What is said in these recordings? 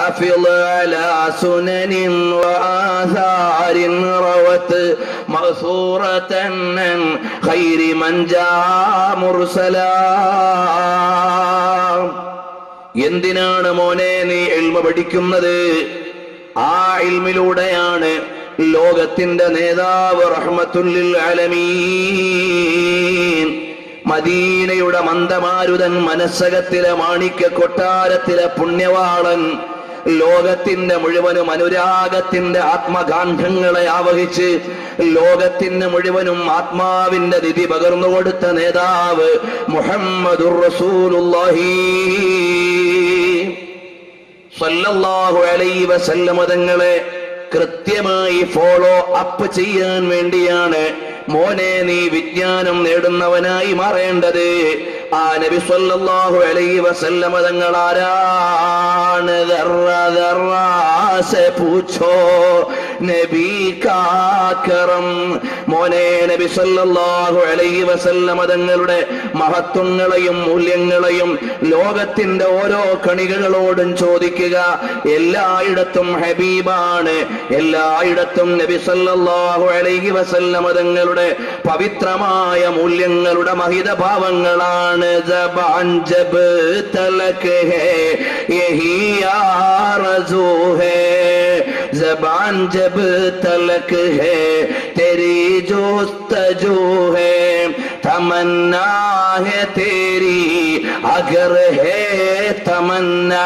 حافظ على سنن وآثار روت مأثورة عن خير من جاء مرسلا എന്തിനാണ് മോനെ നീ എൽമ പഠിക്കുന്നത് ആ ഇൽമിലൂടെയാണ് ലോകത്തിന്റെ നേതാവ് റഹ്മത്തുല്ലിൽ അലമീൻ മദീനയുടെ മന്ദമാരുതൻ മനസ്സകത്തിലെ മാണിക്യ കൊട്ടാരത്തിലെ പുണ്യവാളൻ ലോകത്തിന്റെ മുഴുവനും അനുരാഗത്തിന്റെ ആത്മഗാന്ധങ്ങളെ ആവഹിച്ച് ലോകത്തിന് മുഴുവനും ആത്മാവിന്റെ നിധി പകർന്നു കൊടുത്ത നേതാവ് മുഹമ്മദുർ റസൂലുള്ളാഹി സല്ലല്ലാഹു അലൈഹി വസല്ലമ തങ്ങളെ കൃത്യമായി ഫോളോ അപ്പ് ചെയ്യാൻ വേണ്ടിയാണ് മോനെ നീ വിജ്ഞാനം നേടുന്നവനായി മാറേണ്ടത് ആ നബി സല്ലല്ലാഹു അലൈഹി വസല്ലമ തങ്ങൾ ആരാണ് ദർറ ദർറ സെ പൂച്ചോ നബി കാക്കറം മോനെ നബി സല്ലല്ലാഹു അലൈഹി വസല്ലമ തങ്ങളുടെ മഹത്വങ്ങളെയും മൂല്യങ്ങളെയും ലോകത്തിന്റെ ഓരോ കണികകളോടും ചോദിക്കുക എല്ലായിടത്തും ഹബീബാണ് എല്ലായിടത്തും നബി സല്ലല്ലാഹു അലൈഹി വസല്ലമ തങ്ങളുടെ പവിത്രമായ മൂല്യങ്ങളുടെ മഹിത ഭാവങ്ങളാണ് ജബാൻ ജബ് തലക് ഹേ യഹി ആറസൂ ഹേ जबान जब तलक है तेरी जोस्तजू है तमन्ना है तेरी अगर है तमन्ना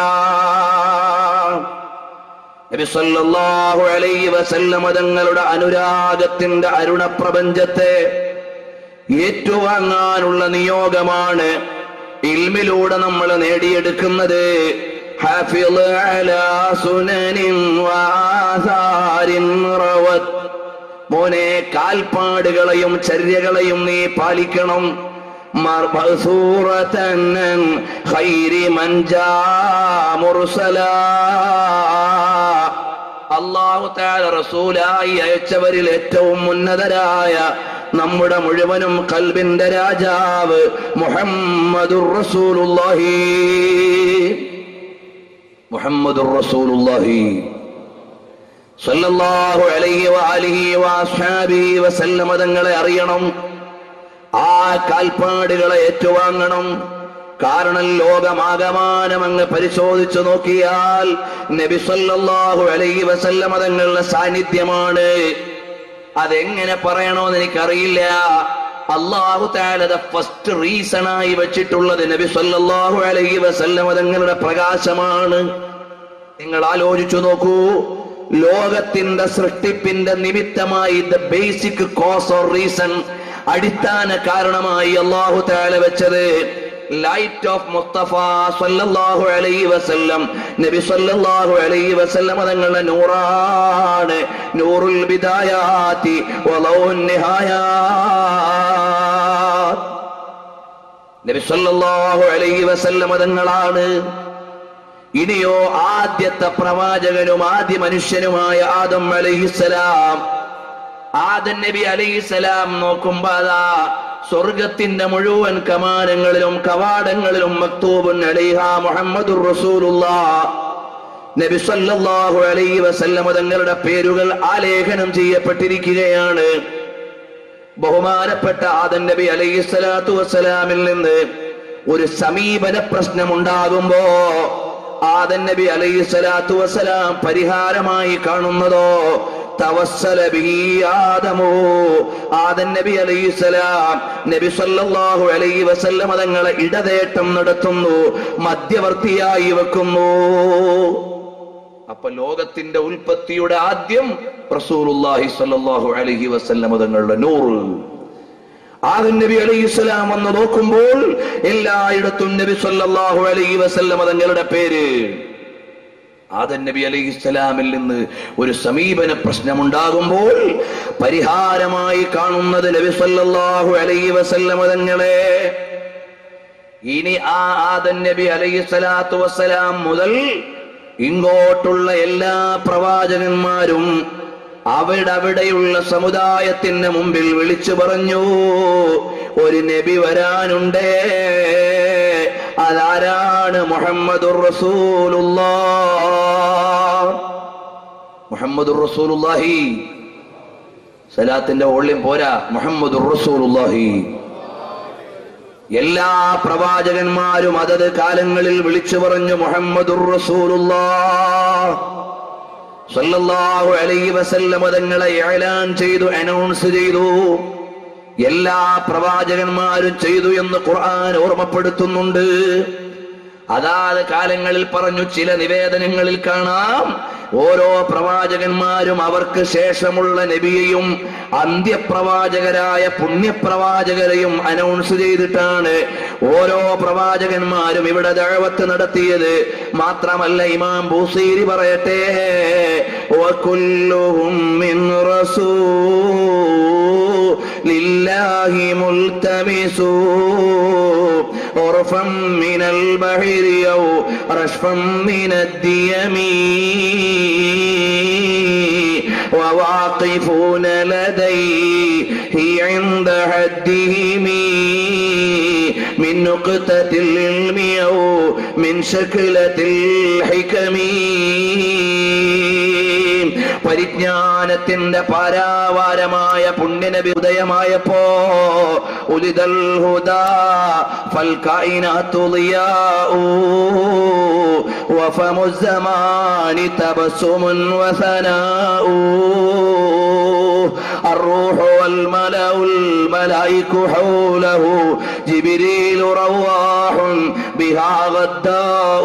നബി സല്ലല്ലാഹു അലൈഹി വസല്ലമ തങ്ങളുടെ അനുരാഗത്തിന്റെ അരുണപ്രപഞ്ചത്തെ ഏറ്റുവാങ്ങാനുള്ള നിയോഗമാണ് ഇൽമിലൂടെ നമ്മൾ നേടിയെടുക്കുന്നത് حافظ على سنن وآثار روت മോനെ കാൽപ്പാടുകളെയും ചര്യകളെയും നീ പാലിക്കണം مربثورة عن خير من جاء مرسلا അള്ളാഹു താല റസൂലായി അയച്ചവരിൽ ഏറ്റവും ഉന്നതരായ നമ്മുടെ മുഴുവനും കൽബിന്റെ രാജാവ് മുഹമ്മദുർ റസൂലുള്ളാഹി മുഹമ്മദുർ റസൂലുള്ളാഹി സല്ലല്ലാഹു അലൈഹി വഅലിഹി വഅസ്ഹാബിഹി വസല്ലമ തങ്ങളെ അറിയണം ആ കാൽപ്പാടുകളെ ഏറ്റുവാങ്ങണം കാരണം ലോകമാകമാനം അങ്ങ് പരിശോധിച്ചു നോക്കിയാൽ നബി സല്ലല്ലാഹു അലൈഹി വസല്ലമ തങ്ങളുടെ സാന്നിധ്യമാണ് അതെങ്ങനെ പറയണോന്ന് എനിക്കറിയില്ല അള്ളാഹു താലത ഫസ്റ്റ് റീസൺ ആയി വെച്ചിട്ടുള്ളത് നബി സല്ലല്ലാഹു അലൈഹി വസല്ലമ തങ്ങളുടെ പ്രകാശമാണ് നിങ്ങൾ ആലോചിച്ചു നോക്കൂ ലോകത്തിന്റെ സൃഷ്ടിപ്പിന്റെ നിമിത്തമായി the basic cause or reason അടിസ്ഥാന കാരണമായി അള്ളാഹു താല വെച്ചത് ലൈറ്റ് ഓഫ് മുസ്തഫ സല്ലല്ലാഹു അലൈഹി വസല്ലം നബി സല്ലല്ലാഹു അലൈഹി വസല്ലം തങ്ങളുടെ നൂറാണ് നൂറുൽ ബിദായാതി വലൗൻ നിഹായാത്ത് നബി സല്ലല്ലാഹു അലൈഹി വസല്ലം തങ്ങളാണ് ഇനിയോ ആദ്യത്തെ പ്രവാചകനും ആദ്യ മനുഷ്യനുമായ ആദം അലൈഹിസലാം ആദം നബി അലൈഹിസലാം നോക്കുമ്പോ അതാ സ്വർഗത്തിന്റെ മുഴുവൻ കമാനങ്ങളിലും കവാടങ്ങളിലും മക്തൂബുൻ അലൈഹ മുഹമ്മദുർ റസൂലുള്ള നബി സല്ലല്ലാഹു അലൈഹി വസല്ലമ തങ്ങളുടെ പേരുകൾ ആലേഖനം ചെയ്യപ്പെട്ടിരിക്കുകയാണ് ബഹുമാനപ്പെട്ട ആദം നബി അലൈഹി സ്വലാത്തു വസ്സലാമിൽ നിന്ന് ഒരു സമീപന പ്രശ്നം ഉണ്ടാകുമ്പോ ആദൻ നബി അലൈഹി സ്വലാത്തു വസ്സലാം പരിഹാരമായി കാണുന്നതോ തവസ്സല ബിഹി ആദമോ ആദൻ നബി അലൈഹി സ്വലാം നബി സല്ലല്ലാഹു അലൈഹി വസല്ലമ തങ്ങളെ ഇടതേട്ടം നടത്തുന്നു മധ്യവർത്തിയായി വെക്കുന്നു അപ്പൊ ലോകത്തിന്റെ ഉൽപ്പത്തിയുടെ ആദ്യം റസൂലുള്ളാഹി സ്വല്ലല്ലാഹു അലൈഹി വസല്ലമ തങ്ങളുടെ നൂറ് ആദം നബി അലൈഹി സ്വലാം വന്ന് നോക്കുമ്പോൾ എല്ലായിടത്തും നബി സല്ലല്ലാഹു അലൈഹി വസല്ലമ തങ്ങളുടെ പേര് ആദൻ നബി അലൈഹി സ്വലാമിൽ നിന്ന് ഒരു സമീപന പ്രശ്നമുണ്ടാകുമ്പോൾ പരിഹാരമായി കാണുന്നത് നബി സല്ലല്ലാഹു അലൈഹി വസല്ലമ തങ്ങളെ ഇനി ആ ആദൻ നബി അലൈഹി സ്വലാത്തു വസ്സലാം മുതൽ ഇങ്ങോട്ടുള്ള എല്ലാ പ്രവാചകന്മാരും അവിടെ അവിടെയുള്ള സമുദായത്തിന് മുമ്പിൽ വിളിച്ചു പറഞ്ഞു ഒരു നബി വരാനുണ്ടേ അതാരാണ് മുഹമ്മദുർ റസൂലുള്ളാഹ് മുഹമ്മദുർ റസൂലുള്ളാഹി സലാത്തിന്റെ ഓള്യം പോരാ മുഹമ്മദുർ റസൂലുള്ളാഹി എല്ലാ പ്രവാചകന്മാരും അതത് കാലങ്ങളിൽ വിളിച്ചു പറഞ്ഞു മുഹമ്മദുർ റസൂലുള്ളാഹ് സല്ലല്ലാഹു അലൈഹി വസല്ലം തങ്ങളെ ഇഅ്ലാൻ ചെയ്തു അനൗൺസ് ചെയ്തു എല്ലാ പ്രവാചകന്മാരും ചെയ്തു എന്ന് ഖുർആൻ ഓർമ്മപ്പെടുത്തുന്നുണ്ട് അതാത് കാലങ്ങളിൽ പറഞ്ഞു ചില നിവേദനങ്ങളിൽ കാണാം ഓരോ പ്രവാചകന്മാരും അവർക്ക് ശേഷമുള്ള നബിയെയും അന്ത്യപ്രവാചകരായ പുണ്യപ്രവാചകരെയും അനൗൺസ് ചെയ്തിട്ടാണ് ഓരോ പ്രവാചകന്മാരും ഇവിടെ ദഴവത്ത് നടത്തിയത് മാത്രമല്ല ഇമാം ബൂസീരി പറയട്ടെ وكلهم من رسول الله ملتمس عرفا من البحر أو رشفا من الديم وواقفون لديه عند حدهم من نقطة العلم أو من شكلة الحكم പരിജ്ഞാനത്തിന്റെ പാരാവാരമായ പുണ്യനബി ഉദയമായപ്പോ ഉലിതൽ ഹുദാ فالكائنات ضياء وفم الزمان تبسم وثناء الروح والملأ الملائك حوله جبريل رواح بها غداء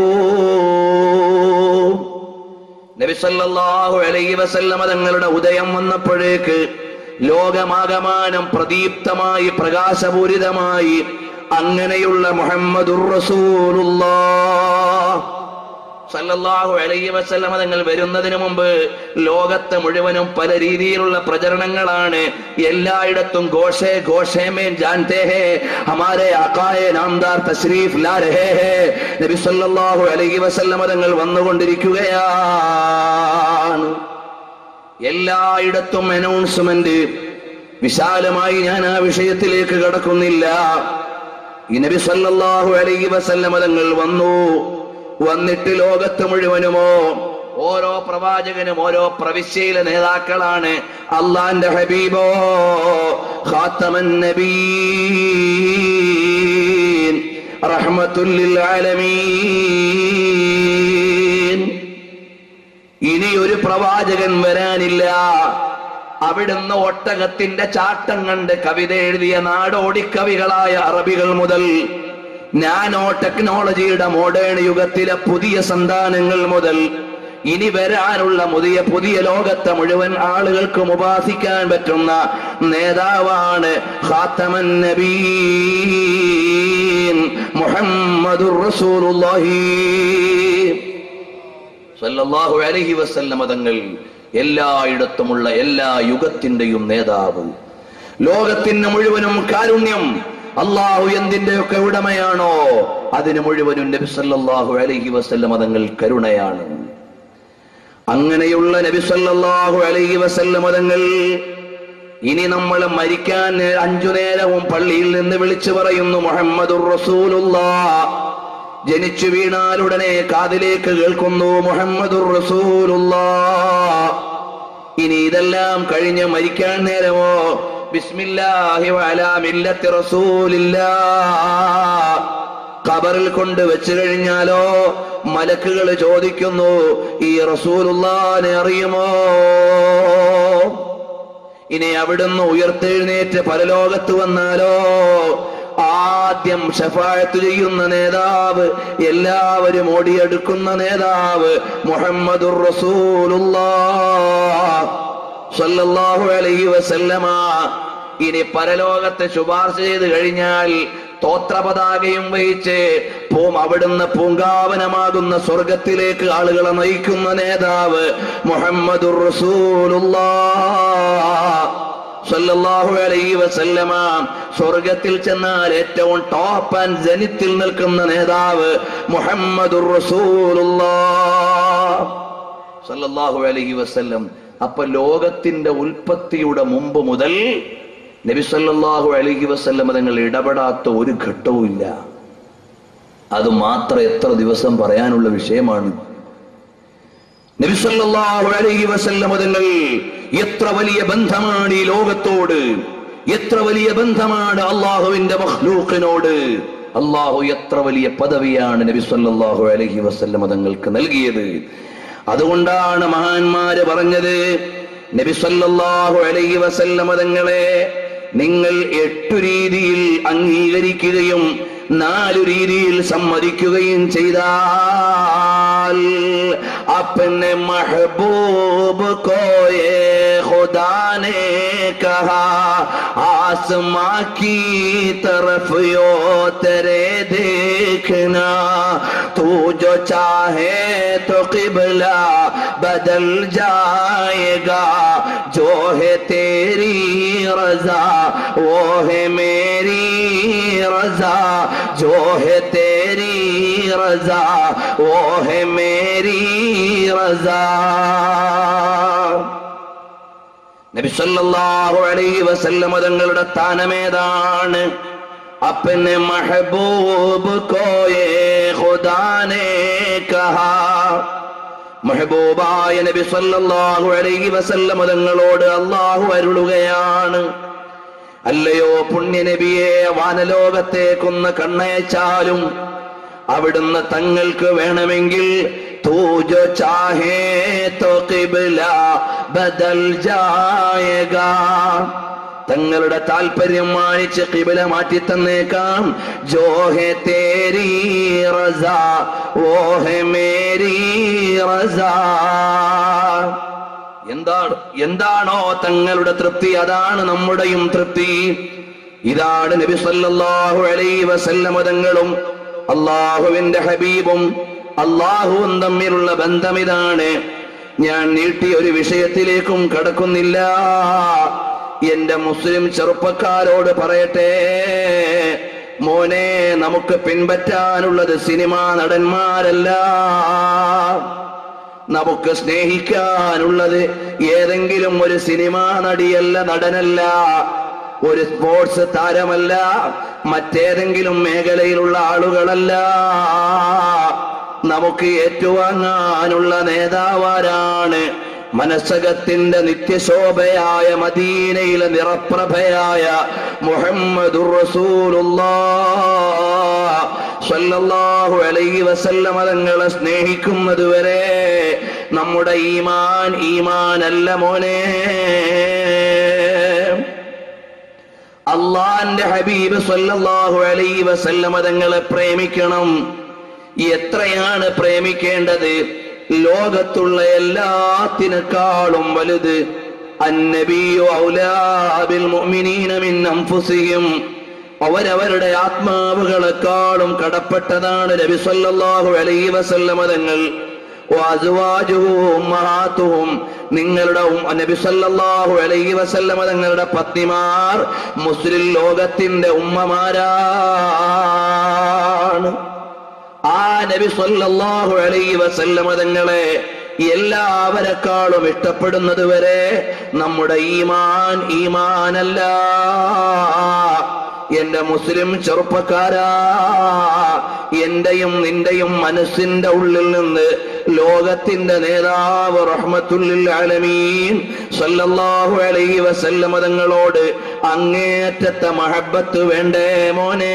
നബി സല്ലല്ലാഹു അലൈഹി വസല്ലമ തങ്ങളുടെ ഉദയം വന്നപ്പോഴേക്ക് ലോകമാകമാനം പ്രദീപ്തമായി പ്രകാശപൂരിതമായി അങ്ങനെയുള്ള മുഹമ്മദുർ റസൂലുള്ളാഹ് സല്ലല്ലാഹു അലൈഹി വസല്ലമ തങ്ങൾ വരുന്നതിന് മുമ്പ് ലോകത്ത് മുഴുവനും പല രീതിയിലുള്ള പ്രചരണങ്ങളാണ് എല്ലായിടത്തും ഘോഷേ ഘോഷേ മേൻ ജാൻതേ ഹേ ഹമാരെ ആക്കായെ നാംദാർ തശ്രീഫ് ലാ രഹേ ഹേ നബി സല്ലല്ലാഹു അലൈഹി വസല്ലമ തങ്ങൾ വന്നുകൊണ്ടിരിക്കുകയാണ് എല്ലായിടത്തും അനൗൺസ്മെന്റ് വിശാലമായി ഞാൻ ആ വിഷയത്തിലേക്ക് കടക്കുന്നില്ല ഈ നബി സല്ലല്ലാഹു അലൈഹി വസല്ലമ തങ്ങൾ വന്നു വന്നിട്ട് ലോകത്ത് മുഴുവനുമോ ഓരോ പ്രവാചകനും ഓരോ പ്രവിശ്യയിലെ നേതാക്കളാണ് അള്ളാന്റെ ഹബീബോ ഖാത്തമൻ നബീൻ റഹ്മത്തുല്ലിൽ ആലമീൻ ഇനി ഒരു പ്രവാചകൻ വരാനില്ല അവിടുന്ന് ഒട്ടകത്തിന്റെ ചാട്ടം കണ്ട് കവിത എഴുതിയ നാടോടി കവികളായ അറബികൾ മുതൽ നാനോ ടെക്നോളജിയുടെ മോഡേൺ യുഗത്തിലെ പുതിയ സന്താനങ്ങൾ മുതൽ ഇനി വരാനുള്ള പുതിയ പുതിയ ലോകത്തെ മുഴുവൻ ആളുകൾക്കും ഉപാസിക്കാൻ പറ്റുന്ന നേതാവാണ് ഖാത്തമൻ നബീൻ മുഹമ്മദുർ റസൂലുള്ളാഹി സല്ലല്ലാഹു അലൈഹി വസല്ലമ തങ്ങൾ എല്ലായിടത്തുമുള്ള എല്ലാ യുഗത്തിന്റെയും നേതാവ് ലോകത്തിന് മുഴുവനും കാരുണ്യം അള്ളാഹു എന്തിന്റെയൊക്കെ ഉടമയാണോ അതിന് മുഴുവനും നബി സല്ലല്ലാഹു അലൈഹി വസല്ലമ തങ്ങൾ കരുണയാണ് അങ്ങനെയുള്ള നബി സല്ലല്ലാഹു അലൈഹി വസല്ലമ തങ്ങൾ ഇനി നമ്മൾ മരിക്കാൻ അഞ്ചു നേരവും പള്ളിയിൽ നിന്ന് വിളിച്ചു പറയുന്നു മുഹമ്മദുർ റസൂലുള്ളാഹ് ജനിച്ചു വീണാലുടനെ കാതിലേക്ക് കേൾക്കുന്നു മുഹമ്മദുർ റസൂലുള്ളാഹ് ഇനി ഇതെല്ലാം കഴിഞ്ഞ് മരിക്കാൻ നേരമോ ബിസ്മില്ലാഹി വഅലാ മില്ലത്തി റസൂലില്ലാഹ് ഖബറിൽ കൊണ്ട് വെച്ചു കഴിഞ്ഞാലോ മലക്കുകൾ ചോദിക്കുന്നു ഈ റസൂലുള്ളാനെ അറിയുമോ ഇനി അവിടുന്ന് ഉയർത്തെഴുന്നേറ്റ് പരലോകത്ത് വന്നാലോ ആദ്യം ഷഫായത്ത് ചെയ്യുന്ന നേതാവ് എല്ലാവരും ഓടിയെടുക്കുന്ന നേതാവ് മുഹമ്മദുർ റസൂലുള്ളാഹ് സല്ലല്ലാഹു അലൈഹി വസല്ലമ ഇനി പരലോകത്ത് ശുപാർശ ചെയ്ത് കഴിഞ്ഞാൽ തോത്രപതാകയും വഹിച്ച് പൂം അവിടുന്ന് പൂങ്കാവനമാകുന്ന സ്വർഗത്തിലേക്ക് ആളുകളെ നയിക്കുന്ന നേതാവ് മുഹമ്മദുർ റസൂലുള്ളാഹ് സല്ലല്ലാഹു അലൈഹി വസല്ലമ സ്വർഗത്തിൽ ചെന്നാൽ ഏറ്റവും ടോപ്പ് ആൻഡ് ജനിത്തിൽ നിൽക്കുന്ന നേതാവ് മുഹമ്മദുർ റസൂലുള്ളാഹ് സല്ലല്ലാഹു അലൈഹി വസല്ലം അപ്പൊ ലോകത്തിന്റെ ഉൽപ്പത്തിയുടെ മുമ്പ് മുതൽ നബി സല്ലല്ലാഹു അലൈഹി വസല്ലം തങ്ങൾ ഇടപെടാത്ത ഒരു ഘട്ടവും ഇല്ല അത് മാത്രം എത്ര ദിവസം പറയാനുള്ള വിഷയമാണ് നബിസല്ലാഹു അലൈഹി വസല്ലം തങ്ങൾ എത്ര വലിയ ബന്ധമാണ് ഈ ലോകത്തോട് എത്ര വലിയ ബന്ധമാണ് അള്ളാഹുവിന്റെ മഹ്ലൂക്കിനോട് അള്ളാഹു എത്ര വലിയ പദവിയാണ് നബി സല്ലല്ലാഹു അലൈഹി വസല്ലം തങ്ങൾക്ക് നൽകിയത് അതുകൊണ്ടാണ് മഹാന്മാര് പറഞ്ഞത് നബി സല്ലല്ലാഹു അലൈഹി വസല്ലം തങ്ങളെ നിങ്ങൾ എട്ടു രീതിയിൽ അംഗീകരിക്കുകയും നാലു രീതിയിൽ സമ്മതിക്കുകയും ചെയ്താൽ अपने महबूब को ये खुदा ने कहा आसमां की तरफ यो तेरे देखना तू जो चाहे तो किबला बदल जाएगा जो है तेरी रजा वो है मेरी रजा जो है तेरी रजा वो है मेरी रजा നബി സല്ലല്ലാഹു അലൈഹി വസല്ലം തങ്ങളുടെ സ്ഥാനമേതാണ് अपने महबूब को ये खुदा ने कहा മെഹബൂബായ നബി സല്ലല്ലാഹു അലൈഹി വസല്ലം തങ്ങളോട് അള്ളാഹു അരുളുകയാണ് അല്ലയോ പുണ്യനബിയെ വാനലോകത്തേക്കൊന്ന് കണ്ണയച്ചാലും അവിടുന്ന് തങ്ങൾക്ക് വേണമെങ്കിൽ തൂജോ ചാഹേ തോ കിബില ബദൽ ജായഗാ തങ്ങളുടെ താല്പര്യം മാനിച്ച് കിബില മാറ്റി തന്നേക്കാം ജോഹെ തേരി റസ ഓഹെ മേരി റസ എന്താണ് എന്താണോ തങ്ങളുടെ തൃപ്തി അതാണ് നമ്മുടെയും തൃപ്തി ഇതാണ് നബി സല്ലല്ലാഹു അലൈഹി വസല്ലമ തങ്ങളും അള്ളാഹുവിന്റെ ഹബീബും അള്ളാഹുവും തമ്മിലുള്ള ബന്ധം ഇതാണ് ഞാൻ നീട്ടിയ ഒരു വിഷയത്തിലേക്കും കടക്കുന്നില്ല എന്റെ മുസ്ലിം ചെറുപ്പക്കാരോട് പറയട്ടെ മോനെ നമുക്ക് പിൻപറ്റാനുള്ളത് സിനിമാ നടന്മാരല്ല നമുക്ക് സ്നേഹിക്കാനുള്ളത് ഏതെങ്കിലും ഒരു സിനിമാ നടിയല്ല നടനല്ല ഒരു സ്പോർട്സ് താരമല്ല മറ്റേതെങ്കിലും മേഖലയിലുള്ള ആളുകളല്ല നമുക്ക് ഏറ്റുവാങ്ങാനുള്ള നേതാവാരാണ് മനസ്സകത്തിന്റെ നിത്യശോഭയായ മദീനയിലെ നിറപ്രഭയായ മുഹമ്മദുർ റസൂലുള്ളാഹ് സ്വല്ലല്ലാഹു അലൈഹി വസല്ലമ തങ്ങളെ സ്നേഹിക്കുന്നത് വരെ നമ്മുടെ ഈമാൻ ഈമാൻ അല്ല മോനെ അള്ളാന്റെ ഹബീബ് സ്വല്ലല്ലാഹു അലൈഹി വസല്ലമ തങ്ങളെ പ്രേമിക്കണം എത്രയാണ് പ്രേമിക്കേണ്ടത് ലോകത്തുള്ള എല്ലാത്തിനേക്കാളും വലുത് അന്നബിയു ഔലാബിൽ മുഅ്മിനീന മിൻ അൻഫുസിഹിം അവരവരുടെ ആത്മാവുകളെക്കാളും കടപ്പെട്ടതാണ് നബി സല്ലല്ലാഹു അലൈഹി വസല്ലമ തങ്ങൾ വഅസ്വാജുഹു ഉമ്മഹാത്തുഹും നിങ്ങളുടെ ഉം- നബി സല്ലല്ലാഹു അലൈഹി വസല്ലമ തങ്ങളുടെ പത്നിമാർ മുസ്ലിം ലോകത്തിന്റെ ഉമ്മമാരാണ് ആ നബി സല്ലല്ലാഹു അലൈഹി വസല്ലമ തങ്ങളെ എല്ലാവരെക്കാളും ഇഷ്ടപ്പെടുന്നത് വരെ നമ്മുടെ ഈമാൻ ഈമാനല്ല എന്റെ മുസ്ലിം ചെറുപ്പക്കാരാ എന്റെയും നിന്റെയും മനസ്സിന്റെ ഉള്ളിൽ നിന്ന് ലോകത്തിന്റെ നേതാവ് റഹ്മത്തുല്ലിൽ ആലമീൻ സല്ലല്ലാഹു അലൈഹി വസല്ലമ തങ്ങളോട് അങ്ങേറ്റത്തെ മഹബത്ത് വേണ്ടേ മോനെ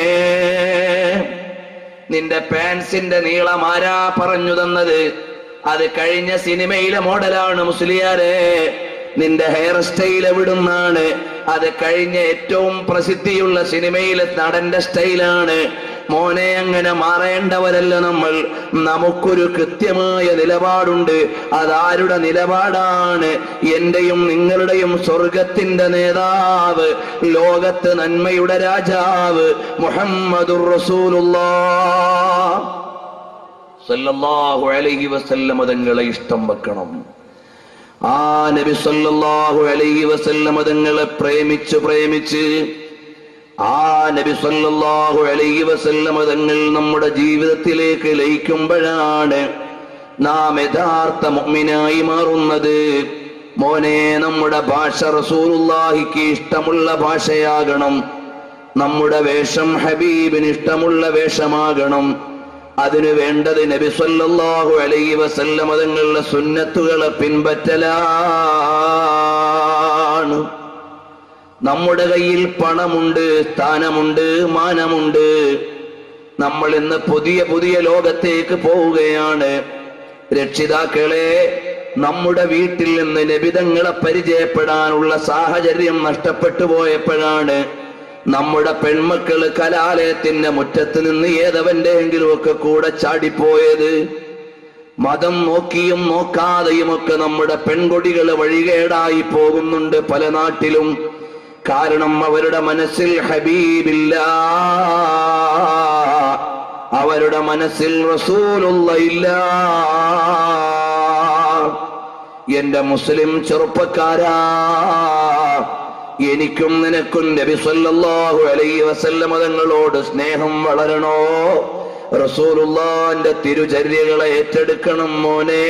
നിന്റെ പാൻസിന്റെ നീളം ആരാ പറഞ്ഞു തന്നത് അത് കഴിഞ്ഞ സിനിമയിലെ മോഡലാണ് മുസ്ലിയാരെ നിന്റെ ഹെയർ സ്റ്റൈൽ എവിടുന്നാണ് അത് കഴിഞ്ഞ ഏറ്റവും പ്രസിദ്ധിയുള്ള സിനിമയിലെ നടന്റെ സ്റ്റൈലാണ് മോനെ അങ്ങനെ മാറേണ്ടവരല്ല നമ്മൾ നമുക്കൊരു കൃത്യമായ നിലപാടുണ്ട് അതാരുടെ നിലപാടാണ് എന്റെയും നിങ്ങളുടെയും സ്വർഗത്തിന്റെ നേതാവ് ലോകത്ത് നന്മയുടെ രാജാവ് മുഹമ്മദുർ റസൂലുള്ളാഹ് സല്ലല്ലാഹു അലൈഹി വസല്ലമ തങ്ങളെ ഇഷ്ടം വെക്കണം ആ നബി സല്ലല്ലാഹു അലൈഹി വസല്ലമ തങ്ങളെ പ്രേമിച്ച് പ്രേമിച്ച് ആ നബി സല്ലല്ലാഹു അലൈഹി വസല്ലമ തങ്ങൾ നമ്മുടെ ജീവിതത്തിലേക്ക് ലയിക്കുമ്പോഴാണ് നാം യഥാർത്ഥ മുഅ്മിനായി മാറുന്നത് മോനെ നമ്മുടെ ഭാഷ റസൂലുള്ളാഹിക്ക് ഇഷ്ടമുള്ള ഭാഷയാകണം നമ്മുടെ വേഷം ഹബീബിന് ഇഷ്ടമുള്ള വേഷമാകണം അതിനു വേണ്ടത് നബി സല്ലല്ലാഹു അലൈഹി വസല്ലം തങ്ങളുടെ സുന്നത്തുകളെ പിൻപറ്റലാണ് നമ്മുടെ കയ്യിൽ പണമുണ്ട് സ്ഥാനമുണ്ട് മാനമുണ്ട് നമ്മൾ ഇന്ന് പുതിയ പുതിയ ലോകത്തേക്ക് പോവുകയാണ് രക്ഷിതാക്കളെ നമ്മുടെ വീട്ടിൽ നിന്ന് നബിതങ്ങളെ പരിചയപ്പെടാനുള്ള സാഹചര്യം നഷ്ടപ്പെട്ടു പോയപ്പോഴാണ് നമ്മുടെ പെൺമക്കള് കലാലയത്തിന്റെ മുറ്റത്ത് നിന്ന് ഏതവന്റെയെങ്കിലും ഒക്കെ കൂടെ ചാടിപ്പോയത് മതം നോക്കിയും നോക്കാതെയും ഒക്കെ നമ്മുടെ പെൺകൊടികൾ വഴികേടായി പോകുന്നുണ്ട് പല നാട്ടിലും കാരണം അവരുടെ മനസ്സിൽ ഹബീബില്ല അവരുടെ മനസ്സിൽ റസൂലുള്ള ഇല്ല എന്റെ മുസ്ലിം ചെറുപ്പക്കാരാ എനിക്കും നിനക്കും നബി സല്ലല്ലാഹു അലൈഹി വസല്ലമ തങ്ങളോട് സ്നേഹം വളരണോ റസൂലുള്ളാന്റെ തിരുചര്യകളെ ഏറ്റെടുക്കണം മോനെ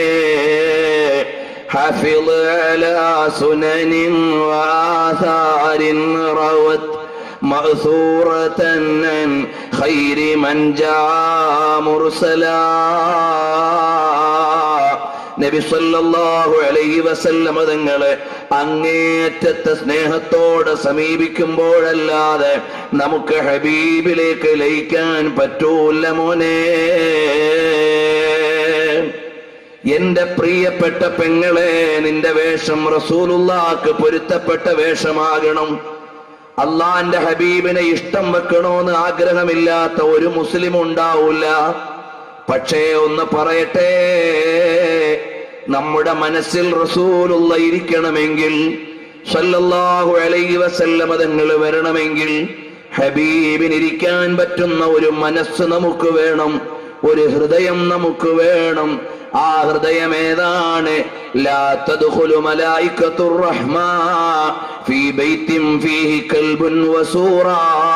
حافظ على سنن وآثار روت مأثورة عن خير من جاء مرسلا നബി സല്ലല്ലാഹു അലൈഹി വസല്ലമ തങ്ങളെ അങ്ങേറ്റത്തെ സ്നേഹത്തോടെ സമീപിക്കുമ്പോഴല്ലാതെ നമുക്ക് ഹബീബിലേക്ക് ലയിക്കാൻ പറ്റൂല മോനെ എന്റെ പ്രിയപ്പെട്ട പെങ്ങളെ നിന്റെ വേഷം റസൂലുള്ളാക്ക് പൊരുത്തപ്പെട്ട വേഷമാകണം അള്ളാന്റെ ഹബീബിനെ ഇഷ്ടം വെക്കണോന്ന് ആഗ്രഹമില്ലാത്ത ഒരു മുസ്ലിം ഉണ്ടാവൂല പക്ഷേ ഒന്ന് പറയട്ടെ നമ്മുടെ മനസ്സിൽ റസൂലുള്ള ഇരിക്കണമെങ്കിൽ സല്ലല്ലാഹു അലൈഹി വസല്ലമ തങ്ങൾ വരണമെങ്കിൽ ഹബീബിനിരിക്കാൻ പറ്റുന്ന ഒരു മനസ്സ് നമുക്ക് വേണം ഒരു ഹൃദയം നമുക്ക് വേണം ആ ഹൃദയം ഏതാണ് ലാ തദ്ഖുലു മലായികത്തുർ റഹ്മാ ഫീ ബൈത്തിൻ ഫീഹി കൽബുൻ വസൂറാ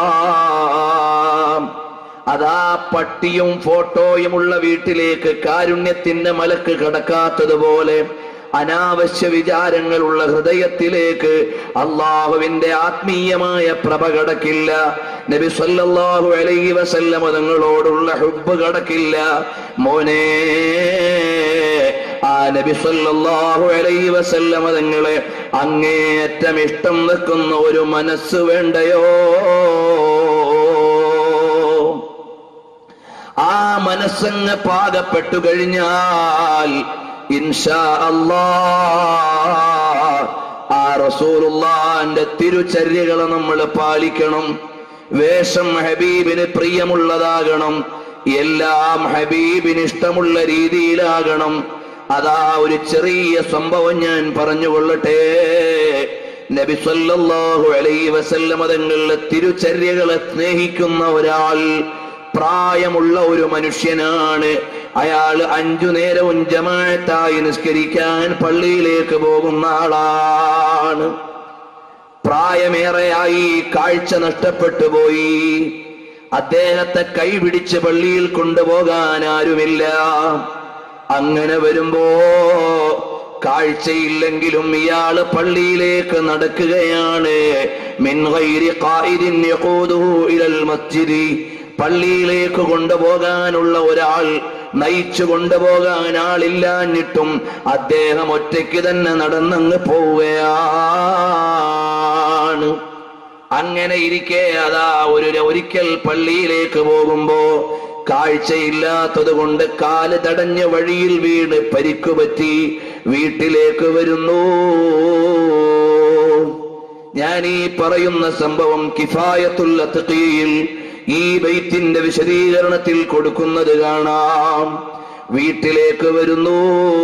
അതാ പട്ടിയും ഫോട്ടോയുമുള്ള വീട്ടിലേക്ക് കാരുണ്യത്തിന്റെ മലക്ക് കടക്കാത്തതുപോലെ അനാവശ്യ വിചാരങ്ങളുള്ള ഹൃദയത്തിലേക്ക് അള്ളാഹുവിന്റെ ആത്മീയമായ പ്രഭ കടക്കില്ല നബി സല്ലല്ലാഹു അലൈഹി വസല്ലമ തങ്ങളോടുള്ള ഹുബ്ബ് കടക്കില്ല മോനെ ആ നബി സല്ലല്ലാഹു അലൈഹി വസല്ലമ തങ്ങളെ അങ്ങേയറ്റം ഇഷ്ടം വെക്കുന്ന ഒരു മനസ്സ് വേണ്ടയോ ആ മനസ്സങ്ങ് പാകപ്പെട്ടു കഴിഞ്ഞാൽ ഇൻഷാ അല്ലാ ആ റസൂലുള്ളാന്റെ തിരുചര്യകളെ നമ്മൾ പാലിക്കണം വേഷം ഹബീബിന് പ്രിയമുള്ളതാകണം എല്ലാം ഹബീബിന് ഇഷ്ടമുള്ള രീതിയിലാകണം അതാ ഒരു ചെറിയ സംഭവം ഞാൻ പറഞ്ഞുകൊള്ളട്ടെ നബി സല്ലല്ലാഹു അലൈഹി വസല്ലമ തങ്ങളുടെ തിരുചര്യകളെ സ്നേഹിക്കുന്ന ഒരാൾ പ്രായമുള്ള ഒരു മനുഷ്യനാണ് അയാൾ അഞ്ചു നേരവും ജമാഅത്തായി നിസ്കരിക്കാൻ പള്ളിയിലേക്ക് പോകുന്ന ആളാണ് പ്രായമേറെയായി കാഴ്ച നഷ്ടപ്പെട്ടു പോയി അദ്ദേഹത്തെ കൈപിടിച്ച് പള്ളിയിൽ കൊണ്ടുപോകാൻ ആരുമില്ല അങ്ങനെ വരുമ്പോ കാഴ്ചയില്ലെങ്കിലും ഇയാള് പള്ളിയിലേക്ക് നടക്കുകയാണ് മിൻ ഗൈരി ഖായിദിൻ യഖൂദുഹു ഇലൽ മസ്ജിദി പള്ളിയിലേക്ക് കൊണ്ടുപോകാനുള്ള ഒരാൾ നയിച്ചു കൊണ്ടുപോകാൻ ആളില്ലാഞ്ഞിട്ടും അദ്ദേഹം ഒറ്റയ്ക്ക് തന്നെ നടന്നങ്ങ് പോവുകയാണ് അങ്ങനെ ഇരിക്കെ അതാ ഒരു ഒരിക്കൽ പള്ളിയിലേക്ക് പോകുമ്പോ കാഴ്ചയില്ലാത്തത് കൊണ്ട് കാല് തടഞ്ഞ വഴിയിൽ വീണ് പരിക്കു പറ്റി വീട്ടിലേക്ക് വരുന്നു ഞാൻ ഈ പറയുന്ന സംഭവം കിഫായത്തുൽ അത്ഖീൽ ഈ ബൈത്തിന്റെ വിശദീകരണത്തിൽ കൊടുക്കുന്നത് കാണാം വീട്ടിലേക്ക് വരുന്നു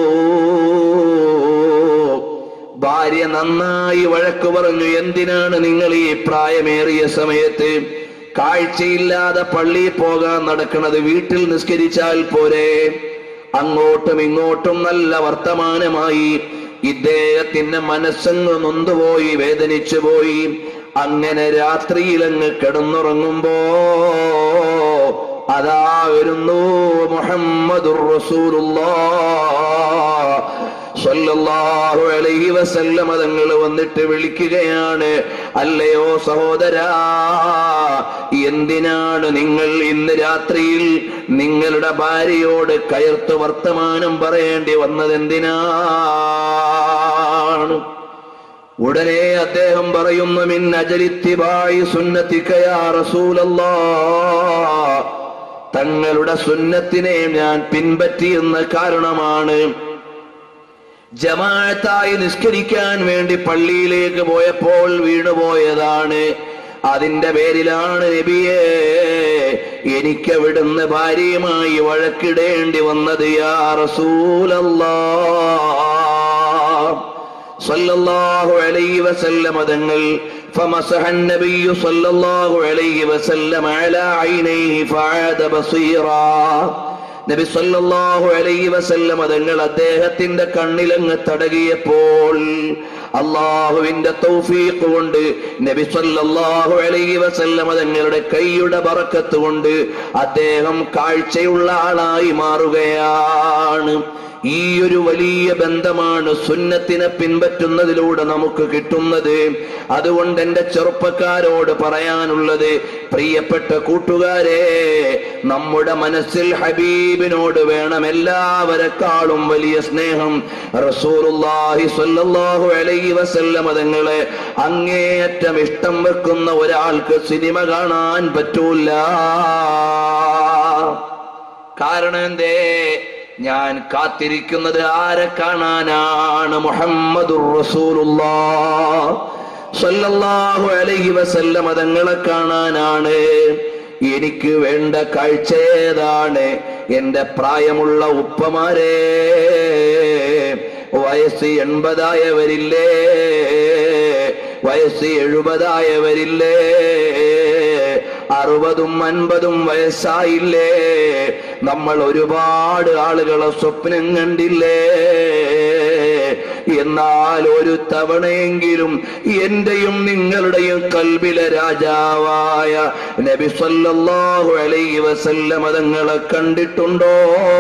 ഭാര്യ നന്നായി വഴക്ക് പറഞ്ഞു എന്തിനാണ് നിങ്ങൾ ഈ പ്രായമേറിയ സമയത്ത് കാഴ്ചയില്ലാതെ പള്ളിയിൽ പോകാൻ നടക്കുന്നത് വീട്ടിൽ നിസ്കരിച്ചാൽ പോരെ അങ്ങോട്ടും ഇങ്ങോട്ടും നല്ല വർത്തമാനമായി ഇദ്ദേഹത്തിന്റെ മനസ്സങ്ങ് നൊന്തുപോയി വേദനിച്ചു പോയി അങ്ങനെ രാത്രിയിലങ്ങ് കിടന്നുറങ്ങുമ്പോ അതാ വരുന്നു മുഹമ്മദുർ റസൂലുള്ളാഹ് സ്വല്ലല്ലാഹു അലൈഹി വസല്ലമ തങ്ങൾ വന്നിട്ട് വിളിക്കുകയാണ് അല്ലയോ സഹോദരാ എന്തിനാണ് നിങ്ങൾ ഇന്ന് രാത്രിയിൽ നിങ്ങളുടെ ഭാര്യയോട് കയർത്ത് വർത്തമാനം പറയേണ്ടി വന്നത് എന്തിനാണ് ഉടനെ അദ്ദേഹം പറയുന്നു മിൻ അജലിത്തിബായി സുന്നത്തിക്കയാ റസൂലല്ലാ തങ്ങളുടെ സുന്നത്തിനെ ഞാൻ പിൻപറ്റിയെന്ന കാരണമാണ് ജമാഅത്തായി നിസ്കരിക്കാൻ വേണ്ടി പള്ളിയിലേക്ക് പോയപ്പോൾ വീണുപോയതാണ് അതിന്റെ പേരിലാണ് നബിയെ എനിക്ക് അവിടുന്ന് ഭാര്യയുമായി വഴക്കിടേണ്ടി വന്നത് യാ റസൂലല്ലാ സല്ലല്ലാഹു അലൈഹി വസല്ലമ തങ്ങൾ فمسح النبي صلى الله عليه وسلم على عينيه فعاد بصيرا നബി സല്ലല്ലാഹു അലൈഹി വസല്ലം തങ്ങൾ അദ്ദേഹത്തിന്റെ കണ്ണിലങ്ങ് തടകിയപ്പോൾ അള്ളാഹുവിന്റെ തൗഫീഖ് കൊണ്ട് നബി സല്ലല്ലാഹു അലൈഹി വസല്ലം തങ്ങളുടെ കൈയുടെ ബറക്കത്ത് കൊണ്ട് അദ്ദേഹം കാഴ്ചയുള്ള ആളായി മാറുകയാണ് ഈ ഒരു വലിയ ബന്ധമാണ് സുന്നത്തിനെ പിൻപറ്റുന്നതിലൂടെ നമുക്ക് കിട്ടുന്നത് അതുകൊണ്ട് എന്റെ ചെറുപ്പക്കാരോട് പറയാനുള്ളത് പ്രിയപ്പെട്ട കൂട്ടുകാരെ നമ്മുടെ മനസ്സിൽ ഹബീബിനോട് വേണം എല്ലാവരെക്കാളും വലിയ സ്നേഹം റസൂലുള്ളാഹി സ്വല്ലല്ലാഹു അലൈഹി വസല്ലമ തങ്ങളെ അങ്ങേയറ്റം ഇഷ്ടം വെക്കുന്ന ഒരാൾക്ക് സിനിമ കാണാൻ പറ്റൂല കാരണം എന്തേ ഞാൻ കാത്തിരിക്കുന്നത് ആരെ കാണാനാണ് മുഹമ്മദുർ റസൂലുള്ളാഹ് സല്ലല്ലാഹു അലൈഹി വസല്ലമ തങ്ങളെ കാണാനാണ് എനിക്ക് വേണ്ട കാഴ്ച ഏതാണ് എന്റെ പ്രായമുള്ള ഉപ്പമാരെ വയസ്സ് എൺപതായവരില്ലേ വയസ്സ് എഴുപതായവരില്ലേ അറുപതും അൻപതും വയസ്സായില്ലേ നമ്മൾ ഒരുപാട് ആളുകളെ സ്വപ്നം കണ്ടില്ലേ എന്നാൽ ഒരു തവണയെങ്കിലും എന്റെയും നിങ്ങളുടെയും കൽബിലെ രാജാവായ നബി സല്ലല്ലാഹു അലൈഹി വസല്ലമ തങ്ങളെ കണ്ടിട്ടുണ്ടോ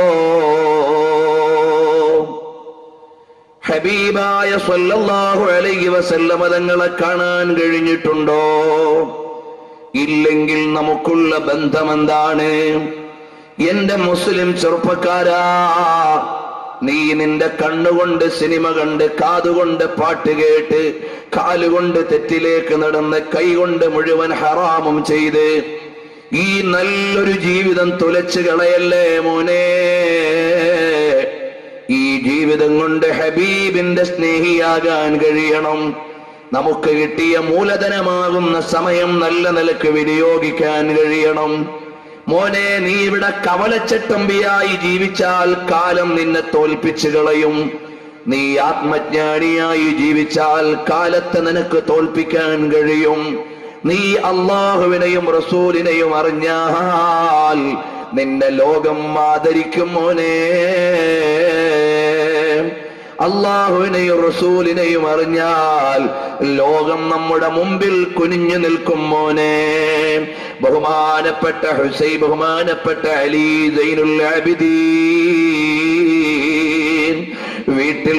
ഹബീബായ സല്ലല്ലാഹു അലൈഹി വസല്ലമ തങ്ങളെ കാണാൻ കഴിഞ്ഞിട്ടുണ്ടോ ഇല്ലെങ്കിൽ നമുക്കുള്ള ബന്ധം എന്താണ് എന്റെ മുസ്ലിം ചെറുപ്പക്കാരാ നീ നിന്റെ കണ്ണുകൊണ്ട് സിനിമ കണ്ട് കാതുകൊണ്ട് പാട്ട് കേട്ട് കാലുകൊണ്ട് തെറ്റിലേക്ക് നടന്ന് കൈകൊണ്ട് മുഴുവൻ ഹറാമും ചെയ്ത് ഈ നല്ലൊരു ജീവിതം തുലച്ചു കളയല്ലേ മോനെ ഈ ജീവിതം കൊണ്ട് ഹബീബിന്റെ സ്നേഹിയാകാൻ കഴിയണം നമുക്ക് കിട്ടിയ മൂലധനമാകുന്ന സമയം നല്ല നിലക്ക് വിനിയോഗിക്കാൻ കഴിയണം മോനെ നീ ഇവിടെ കവലച്ചട്ടമ്പിയായി ജീവിച്ചാൽ കാലം നിന്നെ തോൽപ്പിച്ചു കളയും നീ ആത്മജ്ഞാനിയായി ജീവിച്ചാൽ കാലത്തെ നിനക്ക് തോൽപ്പിക്കാൻ കഴിയും നീ അള്ളാഹുവിനെയും റസൂലിനെയും അറിഞ്ഞാൽ നിന്നെ ലോകം ആദരിക്കും മോനെ അള്ളാഹുവിനെയും റസൂലിനെയും അറിഞ്ഞാൽ ലോകം നമ്മുടെ മുമ്പിൽ കുനിഞ്ഞു നിൽക്കും മോനെ ബഹുമാനപ്പെട്ട ഹുസൈ ബഹുമാനപ്പെട്ട അലി സൈനുൽ ആബിദീൻ വീട്ടിൽ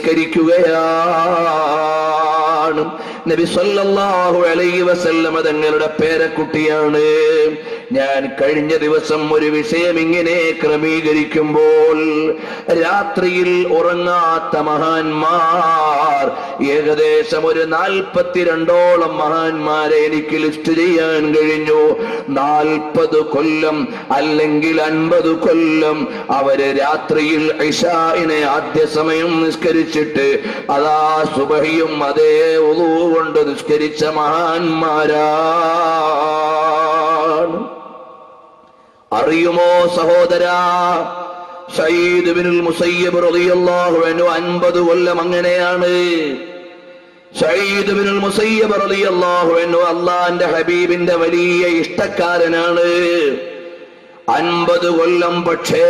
നിസ്കരിക്കുകയാണ് നബി സല്ലല്ലാഹു അലൈഹി വസല്ലമ തങ്ങളുടെ പേരക്കുട്ടിയാണ് ഞാൻ കഴിഞ്ഞ ദിവസം ഒരു വിഷയം ഇങ്ങനെ ക്രമീകരിക്കുമ്പോൾ രാത്രിയിൽ ഉറങ്ങാത്ത മഹാന്മാർ ഏകദേശം ഒരു നാൽപ്പത്തിരണ്ടോളം മഹാന്മാരെ എനിക്ക് ലിസ്റ്റ് ചെയ്യാൻ കഴിഞ്ഞു നാൽപ്പത് കൊല്ലം അല്ലെങ്കിൽ അൻപത് കൊല്ലം അവര് രാത്രിയിൽ ഇഷായിനെ ആദ്യ സമയം നിസ്കരിച്ചിട്ട് അതാ സുബഹിയും അതേ ഉളു കൊണ്ട് നിസ്കരിച്ച മഹാന്മാരാണ് അറിയുമോ സഹോദരാ സയ്യിദ് ബിനുൽ മുസയ്യബ് റളിയല്ലാഹു അൻഹു 50 കൊല്ലം അങ്ങനെയാണ് സയ്യിദ് ബിനുൽ മുസയ്യബ് റളിയല്ലാഹു അൻഹു അള്ളാന്റെ ഹബീബിന്റെ വലിയ ഇഷ്ടക്കാരനാണ് അൻപത് കൊല്ലം പക്ഷേ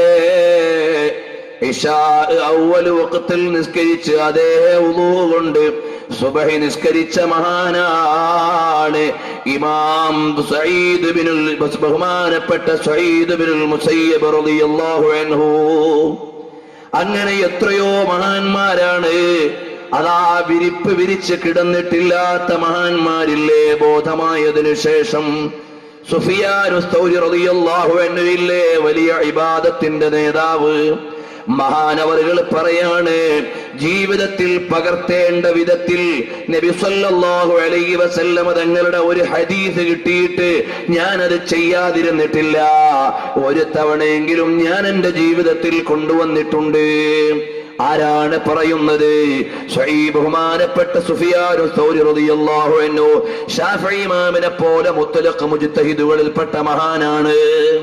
ഇഷാ ഔവല് വഖത്തിൽ നിസ്കരിച്ച് അതേ ഉളൂ കൊണ്ട് സുബഹി നിസ്കരിച്ച മഹാനാണ് ഇമാം സയ്യിദ് ബിനുൽ ബഹുമാനപ്പെട്ട സയ്യിദ് ബിനുൽ മുസയ്യബ് റളിയല്ലാഹു അൻഹു അങ്ങനെ എത്രയോ മഹാന്മാരാണ് അതാ വിരിപ്പ് വിരിച്ച് കിടന്നിട്ടില്ലാത്ത മഹാന്മാരില്ലേ ബോധമായതിനു ശേഷം സുഫിയാനുസ്തൗരി റളിയല്ലാഹു അൻഹു ഇല്ലേ വലിയ ഇബാദത്തിന്റെ നേതാവ് മഹാനവറുകൾ പറയാണ് ജീവിതത്തിൽ പകർത്തേണ്ട വിധത്തിൽ നബി സല്ലല്ലാഹു അലൈഹി വസല്ലമ തങ്ങളുടെ ഒരു ഹദീസ് കിട്ടിയിട്ട് ഞാനത് ചെയ്യാതിരുന്നിട്ടില്ല ഒരു തവണയെങ്കിലും ഞാൻ എന്റെ ജീവിതത്തിൽ കൊണ്ടുവന്നിട്ടുണ്ട് ആരാണ് പറയുന്നത് സ്വഈ ബഹുമാനപ്പെട്ട സുഫിയാനു സൗരി റളിയല്ലാഹു അൻഹു ഷാഫിഈ ഇമാമിനെ പോലെ മുത്തലഖ് മുജ്തഹിദുകളിൽപ്പെട്ട മഹാനാണ്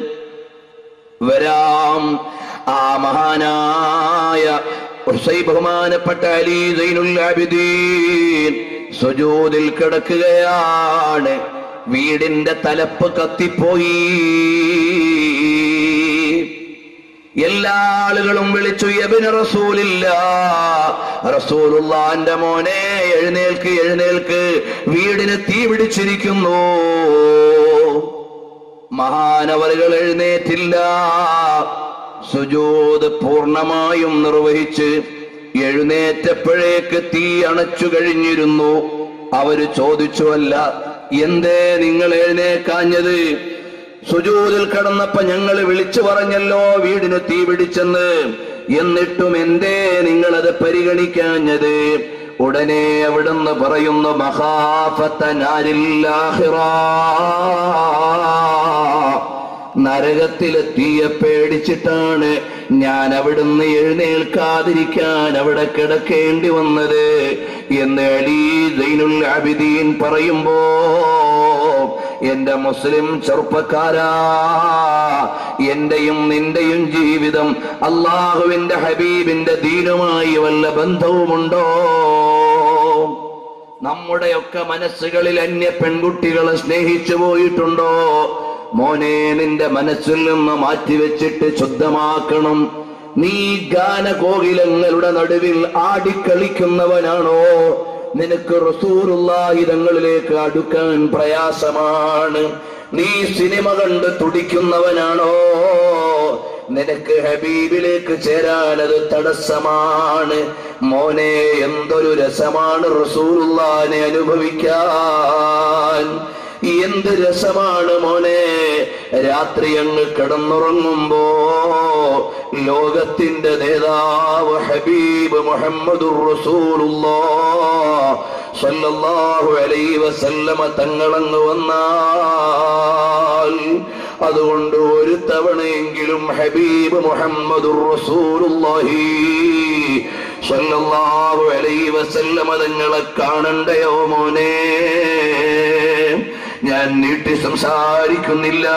വരാം ആ മഹാനായ ഹുസൈൻ ബഹുമാനപ്പെട്ട അലി സൈനുൽ ആബിദീൻ സുജൂദിൽ കിടക്കുകയാണ് വീടിന്റെ തലപ്പ് കത്തിപ്പോയി എല്ലാ ആളുകളും വിളിച്ചു യബിന് റസൂലില്ല റസൂലുള്ളാന്റെ മോനെ എഴുന്നേൽക്ക് എഴുന്നേൽക്ക് വീടിന് തീ പിടിച്ചിരിക്കുന്നു മഹാനവറുകൾ എഴുന്നേറ്റില്ല സുജൂത് പൂർണ്ണമായും നിർവഹിച്ച് എഴുന്നേറ്റപ്പോഴേക്ക് തീ അണച്ചു കഴിഞ്ഞിരുന്നു അവര് ചോദിച്ചു അല്ല എന്തേ നിങ്ങൾ എഴുന്നേക്കാഞ്ഞത് സുജൂതിൽ കടന്നപ്പോ ഞങ്ങൾ വിളിച്ചു പറഞ്ഞല്ലോ വീടിന് തീ പിടിച്ചെന്ന് എന്നിട്ടും എന്തേ നിങ്ങളത് പരിഗണിക്കാഞ്ഞത് ഉടനെ അവിടുന്ന് പറയുന്നു മഹാഫത്തനാരില്ലാഹിറ നരകത്തിലെത്തിയ പേടിച്ചിട്ടാണ് ഞാൻ അവിടുന്ന് എഴുന്നേൽക്കാതിരിക്കാൻ അവിടെ കിടക്കേണ്ടി വന്നത് എന്ന് അലി സൈനുൽ ആബിദീൻ പറയുമ്പോ എന്റെ മുസ്ലിം ചെറുപ്പക്കാരാ എന്റെയും നിന്റെയും ജീവിതം അള്ളാഹുവിന്റെ ഹബീബിന്റെ ദീനുമായി വല്ല ബന്ധവുമുണ്ടോ നമ്മുടെയൊക്കെ മനസ്സുകളിൽ അന്യ പെൺകുട്ടികളെ സ്നേഹിച്ചു പോയിട്ടുണ്ടോ മോനെ നിന്റെ മനസ്സിൽ നിന്ന് മാറ്റിവെച്ചിട്ട് ശുദ്ധമാക്കണം നീ ഗാനകോകിലങ്ങളുടെ നടുവിൽ ആടിക്കളിക്കുന്നവനാണോ നിനക്ക് റസൂറുള്ളാഹിതങ്ങളിലേക്ക് അടുക്കാൻ പ്രയാസമാണ് നീ സിനിമ കണ്ട് തുടിക്കുന്നവനാണോ നിനക്ക് ഹബീബിലേക്ക് ചേരാൻ അത് തടസ്സമാണ് മോനെ എന്തൊരു രസമാണ് റസൂലുള്ളാനെ അനുഭവിക്കാൻ എന്ത് രസമാണ് മോനെ രാത്രി അങ്ങ് കിടന്നുറങ്ങുമ്പോ ലോകത്തിന്റെ നേതാവ് ഹബീബ് മുഹമ്മദുർ റസൂലുള്ളാഹ് സല്ലല്ലാഹു അലൈഹി വസല്ലമ തങ്ങളങ്ങ് വന്നാൽ അതുകൊണ്ട് ഒരു തവണയെങ്കിലും ഹബീബ് മുഹമ്മദുർ റസൂലുള്ളാഹി സല്ലല്ലാഹു അലൈഹി വസല്ലമ തങ്ങളെ കാണണ്ടയോ മോനെ ഞാൻ നീട്ടി സംസാരിക്കുന്നില്ല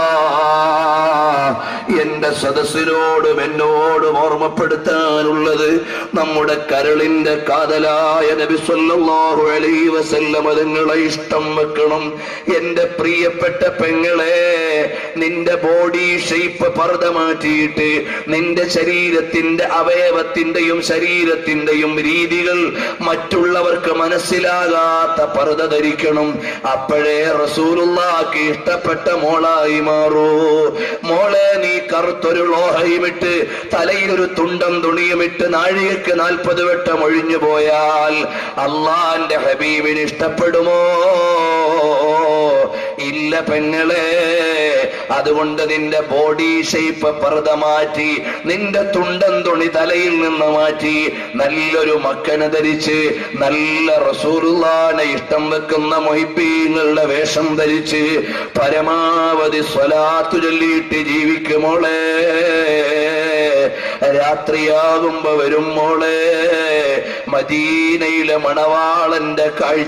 എന്റെ സദസ്സിനോടും എന്നോടും ഓർമ്മപ്പെടുത്താനുള്ളത് നമ്മുടെ കരളിന്റെ കാതലായ നബി സല്ലല്ലാഹു അലൈഹി വസല്ലം അതുങ്ങളെ ഇഷ്ടം വെക്കണം എന്റെ പ്രിയപ്പെട്ട പെങ്ങളെ നിന്റെ ബോഡി ഷേപ്പ് പർദ്ദ മാറ്റിയിട്ട് നിന്റെ ശരീരത്തിന്റെ അവയവത്തിന്റെയും ശരീരത്തിന്റെയും രീതികൾ മറ്റുള്ളവർക്ക് മനസ്സിലാകാത്ത പർദ്ദ ധരിക്കണം അപ്പോഴേ റസൂലുള്ളാക്ക് ഇഷ്ടപ്പെട്ട മോളായി മാറൂ മോളെ നീ കറുത്തൊരു ലോഹയുമിട്ട് തലയിലൊരു തുണ്ടം തുണിയുമിട്ട് നാഴികക്ക് നാൽപ്പത് വട്ടം ഒഴിഞ്ഞു പോയാൽ അള്ളാന്റെ ഹബീബിന് ഇഷ്ടപ്പെടുമോ ഇല്ല പെങ്ങളെ അതുകൊണ്ട് നിന്റെ ബോഡി ഷേപ്പ് പർദ്ദ മാറ്റി നിന്റെ തുണ്ടൻ തുണി തലയിൽ നിന്ന് മാറ്റി നല്ലൊരു മക്കനെ ധരിച്ച് നല്ല റസൂലുള്ളാനെ ഇഷ്ടം വെക്കുന്ന മൊഹിബീങ്ങളുടെ വേഷം ധരിച്ച് പരമാവധി സ്വലാത്തു ചൊല്ലിയിട്ട് ജീവിക്കുമോളെ രാത്രിയാകുമ്പോ വരും മോളെ മദീനയിലെ മണവാളന്റെ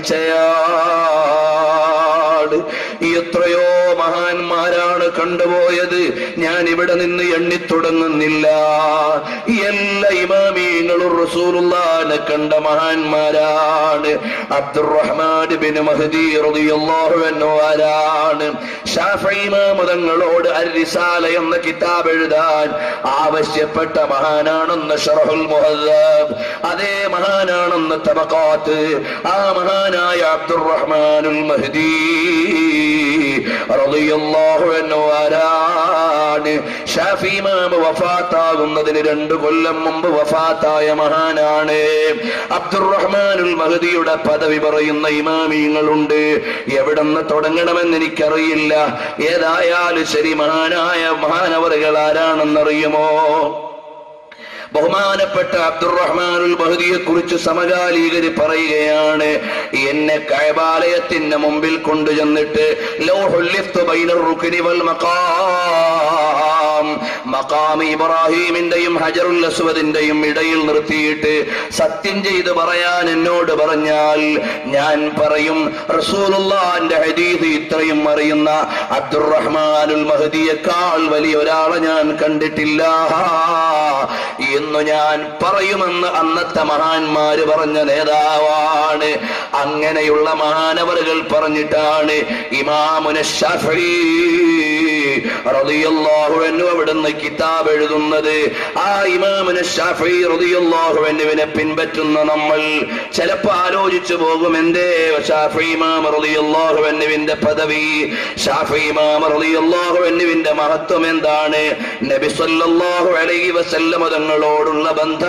കാഴ്ചയാണ് എത്രയോ മഹാന്മാരാണ് കണ്ടുപോയത് ഞാൻ ഇവിടെ നിന്ന് എണ്ണിത്തുടങ്ങുന്നില്ല എല്ലാ ഇമാമീങ്ങളും റസൂലുള്ളാനെ കണ്ട മഹാന്മാരാണ് അബ്ദുറഹ്മാൻ ബിൻ മഹദി റളിയല്ലാഹു അൻഹു ആരാണ് ഷാഫി ഇമാമതങ്ങളോട് അരിസാല എന്ന കിതാബ് എഴുതാൻ ആവശ്യപ്പെട്ട മഹാനാണെന്ന് ഷറഹുൽ മുഹദ്ദബ് അതേ മഹാനാണെന്ന് തബഖാത്ത് ആ മഹാനായ അബ്ദുറഹ്മാനുൽ മഹദി റളിയല്ലാഹു അൻഹു ആരാണ് ഷാഫി ഇമാം വഫാത്താകുന്നതിന് രണ്ടു കൊല്ലം മുമ്പ് വഫാത്തായ മഹാനാണ് അബ്ദുറഹ്മാനുൽ മഹദിയുടെ പദവി പറയുന്ന ഇമാമിയങ്ങളുണ്ട് എവിടെന്ന് തുടങ്ങണമെന്ന് എനിക്കറിയില്ല ഏതായാലും ശരി മഹാനായ മഹാനവറുകൾ ആരാണെന്നറിയുമോ ബഹുമാനപ്പെട്ട അബ്ദുറഹ്മാനുൽ ബഹദിയെ കുറിച്ച് സമകാലികര് പറയുകയാണ് എന്നെ കഴബാലയത്തിന്റെ മുമ്പിൽ കൊണ്ടുചെന്നിട്ട് ലൗഹുല്ലിഫ്തു ബൈനർ റുക്നി വൽ മഖാം മഖാം ഇബ്രാഹീമിന്റെയും ഹജറുൽ അസ്വദിന്റെയും ഇടയിൽ നിർത്തിയിട്ട് സത്യം ചെയ്ത് പറയാൻ എന്നോട് പറഞ്ഞാൽ ഞാൻ പറയും റസൂലുള്ളാന്റെ ഹദീസ് ഇത്രയും അറിയുന്ന അബ്ദുറഹ്മാനുൽ മഹദിയേക്കാൾ വലിയ ഒരാളെ ഞാൻ കണ്ടിട്ടില്ല എന്ന് ഞാൻ പറയുമെന്ന് അന്നത്തെ മഹാന്മാര് പറഞ്ഞ നേതാവാണ് അങ്ങനെയുള്ള മഹാനവറുകൾ പറഞ്ഞിട്ടാണ് ഇമാമുന ഷാഫി റളിയല്ലാഹു അൻഹു അവിടുന്ന് കിതാബ് എഴുതുന്നത് ആ ഇമാമുന ഷാഫി റളിയല്ലാഹു അൻഹുവിനെ പിൻപറ്റുന്ന നമ്മൾ ചിലപ്പോ ആലോചിച്ചു പോകും എന്തേ ഷാഫി ഇമാം റളിയല്ലാഹു അൻഹുവിന്റെ പദവി ഷാഫി ഇമാം റളിയല്ലാഹു അൻഹുവിന്റെ മഹത്വം എന്താണ് നബി സല്ലല്ലാഹു അലൈഹി വസല്ലമ തങ്ങളോടുള്ള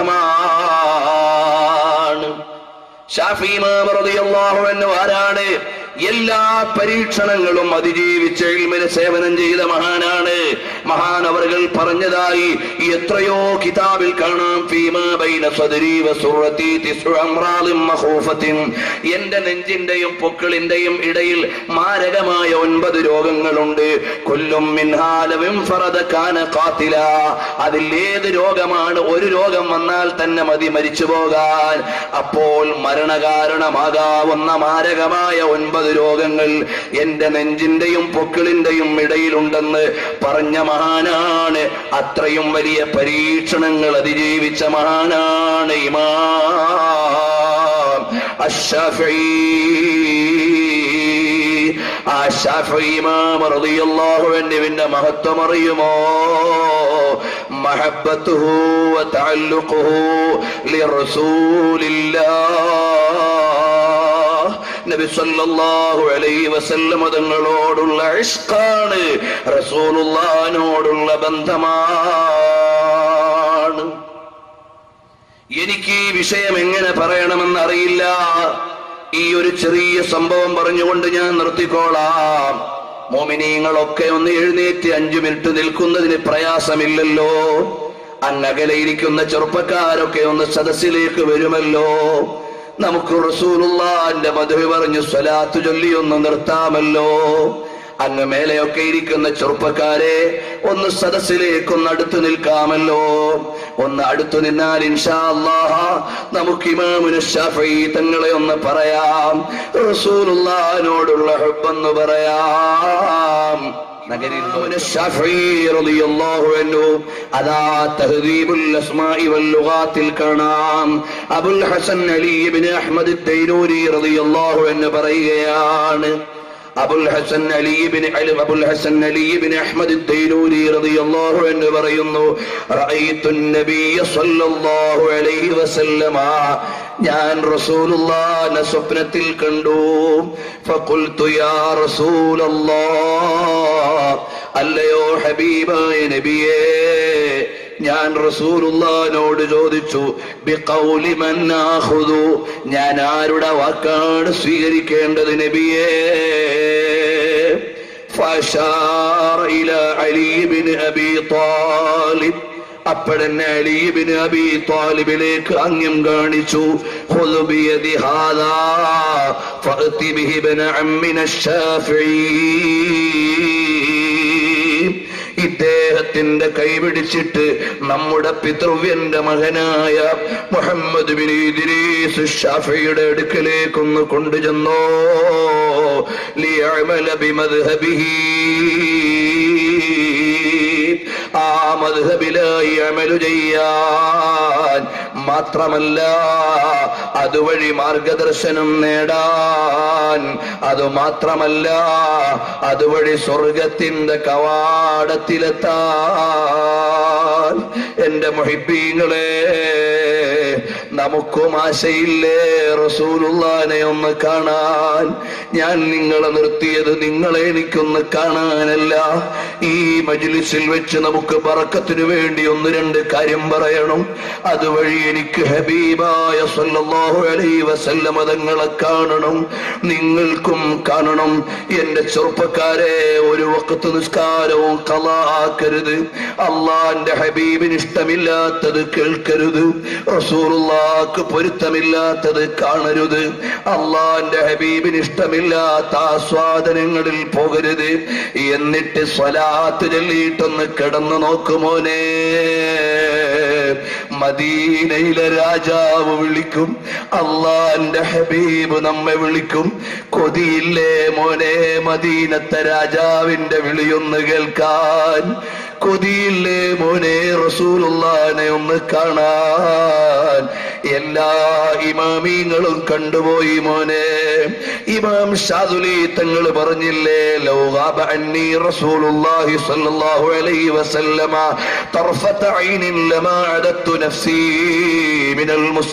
ബന്ധമാണ് ഷാഫി ഇമാം റളിയല്ലാഹു അൻഹു ആരാണ് എല്ലാ പരീക്ഷണങ്ങളും അതിജീവിച്ച് ഇൽമിന് സേവനം ചെയ്ത മഹാനാണ് മഹാനവറുകൾ പറഞ്ഞതായി എത്രയോ കിതാബിൽ കാണാം ഫീമാ ബൈന സദരി വസുറതി തിസ്ഉ അംറാദിൻ മഖൂഫത്തിൻ എന്റെ നെഞ്ചിന്റെയും പൊക്കിളിന്റെയും ഇടയിൽ മാരകമായ ഒൻപത് രോഗങ്ങളുണ്ട് കൊല്ലും മിൻഹാലവും ഫറദ കാന ഖാതില അതിൽ ഏത് രോഗമാണ് ഒരു രോഗം വന്നാൽ തന്നെ മതി മരിച്ചു പോകാൻ അപ്പോൾ മരണകാരണമാകാവുന്ന മാരകമായ ഒൻപത് രോഗങ്ങൾ എന്റെ നെഞ്ചിന്റെയും പൊക്കിളിന്റെയും ഇടയിലുണ്ടെന്ന് പറഞ്ഞ മഹാനാണ് അത്രയും വലിയ പരീക്ഷണങ്ങൾ അതിജീവിച്ച മഹാനാണ് ഇമാം അഷ്ഷഫീ ആ ഷാഫി ഇമാം റളിയല്ലാഹു അൻഹുവിന്റെ മഹത്വം അറിയുമോ محبته وتعلقه لرسول الله നബി സല്ലല്ലാഹു അലൈഹി വസല്ലമ തങ്ങളോടുള്ള ഇഷ്കാണ് റസൂലുള്ളാഹിനോടുള്ള ബന്ധമാണ് എനിക്ക് ഈ വിഷയം എങ്ങനെ പറയണമെന്ന് അറിയില്ല ഈ ഒരു ചെറിയ സംഭവം പറഞ്ഞുകൊണ്ട് ഞാൻ നിർത്തിക്കോളാം മോമിനീങ്ങളൊക്കെ ഒന്ന് എഴുന്നേറ്റ് അഞ്ചു മിനിറ്റ് നിൽക്കുന്നതിന് പ്രയാസമില്ലല്ലോ അങ്ങകലയിരിക്കുന്ന ചെറുപ്പക്കാരൊക്കെ ഒന്ന് സദസ്സിലേക്ക് വരുമല്ലോ നമുക്ക് റസൂലുള്ളാന്റെ മധുവി പറഞ്ഞു സ്വലാത്തു ചൊല്ലി ഒന്ന് നിർത്താമല്ലോ അങ്ങ് മേലെയൊക്കെ ഇരിക്കുന്ന ചെറുപ്പക്കാരെ ഒന്ന് സദസ്സിലേക്കൊന്ന് അടുത്തു നിൽക്കാമല്ലോ ഒന്ന് അടുത്തു നിന്നാൽ ഇൻഷാ അല്ലാഹ നമുക്ക് ഇമാമുന ഷാഫി തങ്ങളെ ഒന്ന് പറയാം റസൂലുള്ളാഹിനോടുള്ള ഹുബ്ബെന്ന് പറയാം നഗരിൽ ഇമാമുന ഷാഫി റളിയല്ലാഹു അൻഹു അതാ തഹദീബുൽ അസ്മാഇ വൽ ലുഗാത്തിൽ കാണാം അബുൽ ഹസൻ അലി ഇബ്നു അഹ്മദ് തൈനൂരി റളിയല്ലാഹു അൻഹു പറയുകയാണ് അബുൽ ഹസൻ അലി ബിൻ അലി അബുൽ ഹസൻ അലി ബിൻ അഹ്മദ് തൈലൂരി റളിയല്ലാഹു അൻഹു പറയുന്നു റഅയ്തു നബിയ സ്വല്ലല്ലാഹു അലൈഹി വസല്ലമ ഞാൻ റസൂലുള്ളാഹിനെ സ്വപ്നത്തിൽ കണ്ടു ഫഖുൽതു യാ റസൂലല്ലാഹ് അല്ലയോ ഹബീബായ നബിയേ ഞാൻ റസൂലുള്ളാഹിനോട് ചോദിച്ചു ബിഖൗലി മൻ ആഖുദു ഞാൻ ആരുടെ വാക്കാണ് സ്വീകരിക്കേണ്ടത് നബിയേ فأشار إلى علي بن أبي طالب അപ്പോഴെന്നെ അലീബിന് അബി താലിബിലേക്ക് അംഗ്യം കാണിച്ചു خذ بيد هذا فأت به ابن عمنا الشافعي ഇദ്ദേഹത്തിന്റെ കൈപിടിച്ചിട്ട് നമ്മുടെ പിതൃവ്യന്റെ മകനായ മുഹമ്മദ് ബിൻ ഇദ്രീസ് ഷാഫിയുടെ അടുക്കലേക്കൊന്ന് കൊണ്ടുചെന്നോ ലിയഅമല ബിമദ്ഹബിഹി ആ മദ്ഹബിലായി അമലു ചെയ്യാൻ മാത്രമല്ല അതുവഴി മാർഗദർശനം നേടാൻ അത് മാത്രമല്ല അതുവഴി സ്വർഗത്തിന്റെ കവാടത്തിലെത്താൻ എന്റെ മൊഹിബീങ്ങളെ നമുക്കും ആശയില്ലേ റസൂലുള്ളാനെ ഒന്ന് കാണാൻ ഞാൻ നിങ്ങളെ നിർത്തിയത് നിങ്ങളെ എനിക്കൊന്ന് കാണാനല്ല ഈ മജ്ലിസിൽ വെച്ച് നമുക്ക് ബറക്കത്തിനു വേണ്ടി ഒന്ന് രണ്ട് കാര്യം പറയണം അതുവഴി എനിക്ക് ഹബീബായ സല്ലല്ലാഹു അലൈഹി വസല്ലമ തങ്ങളെ കാണണം നിങ്ങൾക്കും കാണണം എന്റെ ചെറുപ്പക്കാരെ ഒരു വക്കത്ത് നിസ്കാരവും കലാക്കരുത് അള്ളാന്റെ ഹബീബിന് ഇഷ്ടമില്ലാത്തത് കേൾക്കരുത് റസൂറുള്ളാക്ക് പൊരുത്തമില്ലാത്തത് കാണരുത് അള്ളാന്റെ ഹബീബിന് ഇഷ്ടമില്ലാത്ത ആസ്വാദനങ്ങളിൽ പോകരുത് എന്നിട്ട് സ്വലാത്ത് ചൊല്ലിയിട്ടൊന്ന് കിടന്നു നോക്കുമോനെ മദീനയിലെ രാജാവ് വിളിക്കും അള്ളാന്റെ ഹബീബ് നമ്മെ വിളിക്കും കൊതിയില്ലേ മോനെ മദീനത്തെ രാജാവിന്റെ വിളിയൊന്ന് കേൾക്കാൻ കൊതിയില്ലേ മോനെ റസൂലുള്ളാനെ ഒന്ന് കാണാൻ എല്ലാ ഇമാമീങ്ങളും കണ്ടുപോയി മോനെ ഇമാം ഷാദുലി തങ്ങൾ പറഞ്ഞില്ലേ ലൗഗാബ അന്നി റസൂലുള്ളാഹി സ്വല്ലല്ലാഹു അലൈഹി വസല്ലമ طرفة عين لما عددت نفسي من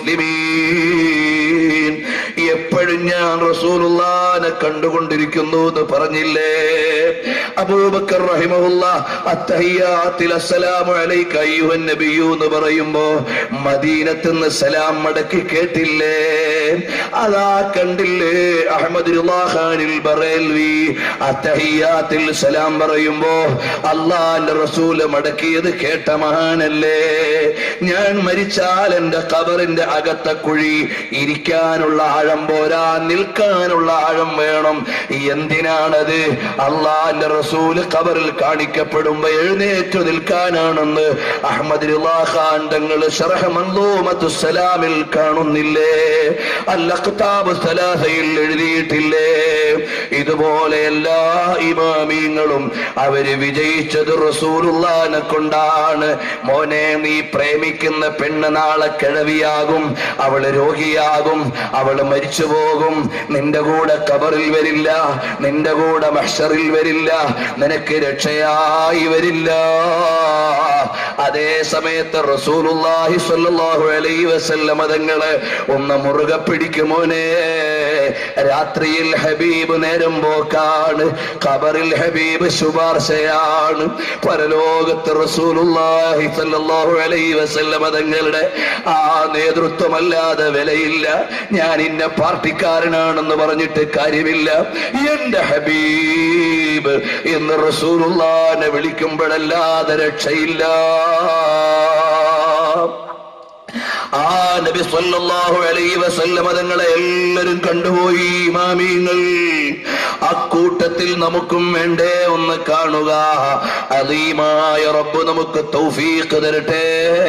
المسلمين എപ്പോഴും ഞാൻ റസൂലുള്ളാനെ കണ്ടുകൊണ്ടിരിക്കുന്നു എന്ന് പറഞ്ഞില്ലേ അബൂബക്കർ റഹിമഹുല്ല അത്തഹിയാത്തിൽ അസ്സലാമു അലൈക അയ്യുഹൻ നബിയു എന്ന് പറയുമ്പോ മദീനത്തുനിന്ന് സലാം മടക്കി കേട്ടില്ലേ അതാ കണ്ടില്ലേ അഹമ്മദ് റുലാഖാനിൽ ബറേൽവി അത്തഹിയാത്തിൽ സലാം പറയുമ്പോ അള്ളാന്റെ റസൂല് മടക്കിയത് കേട്ട മഹാനല്ലേ ഞാൻ മരിച്ചാൽ എന്റെ കബറിന്റെ അകത്ത കുഴി ഇരിക്കാനുള്ള ആഴം പോരാ നിൽക്കാനുള്ള ആഴം വേണം എന്തിനാണത് അള്ളാന്റെ റസൂല് കബറിൽ കാണിക്കപ്പെടുമ്പോ എഴുന്നേറ്റു നിൽക്കാനാണെന്ന് അഹമ്മദ് ഖാൻ തങ്ങൾ സലാമിൽ കാണുന്നില്ലേ അല്ലഖ്താബ് സലാഹയിൽ എഴുതിയിട്ടില്ലേ ഇതുപോലെ എല്ലാ ഇമാമീങ്ങളും അവര് വിജയിച്ചത് റസൂലുള്ളാനെ കൊണ്ടാണ് മോനെ നീ പ്രേമിക്കുന്ന പെണ്ണ് നാളെ കിഴവിയാകും അവള് രോഗിയാകും അവള് മരിച്ചു പോകും നിന്റെ കൂടെ കബറിൽ വരില്ല നിന്റെ കൂടെ മഹ്ഷറിൽ വരില്ല നിനക്ക് രക്ഷയായി വരില്ല അതേ സമയത്ത് റസൂലുള്ളാഹി സ്വല്ലല്ലാഹു അലൈഹി വസല്ലമ തങ്ങള് ഒന്ന് മുറുകെ പിടിക്കുമോനെ രാത്രിയിൽ ഹബീബ് നേരം പോക്കാണ് ഖബറിൽ ഹബീബ് ശുപാർശയാണ് പരലോകത്ത് റസൂലുള്ളാഹി സ്വല്ലല്ലാഹു അലൈഹി വസല്ലമ തങ്ങളുടെ ആ നേതൃത്വമല്ലാതെ വിലയില്ല ഞാൻ ഇന്ന പാർട്ടിക്കാരനാണെന്ന് പറഞ്ഞിട്ട് കാര്യമില്ല എന്റെ ഹബീബ് എന്ന് റസൂലുള്ളാനെ വിളിക്കുമ്പോഴല്ലാതെ രക്ഷയില്ല ആ നബി സല്ലല്ലാഹു അലൈഹി വസല്ലമ തങ്ങളെ എല്ലാവരും കണ്ടുപോയി ഇമാമീങ്ങൾ അക്കൂട്ടത്തിൽ നമുക്കും വേണ്ടേ ഒന്ന് കാണുക അലീമായ റബ്ബ് നമുക്ക് തൗഫീഖ് തരട്ടെ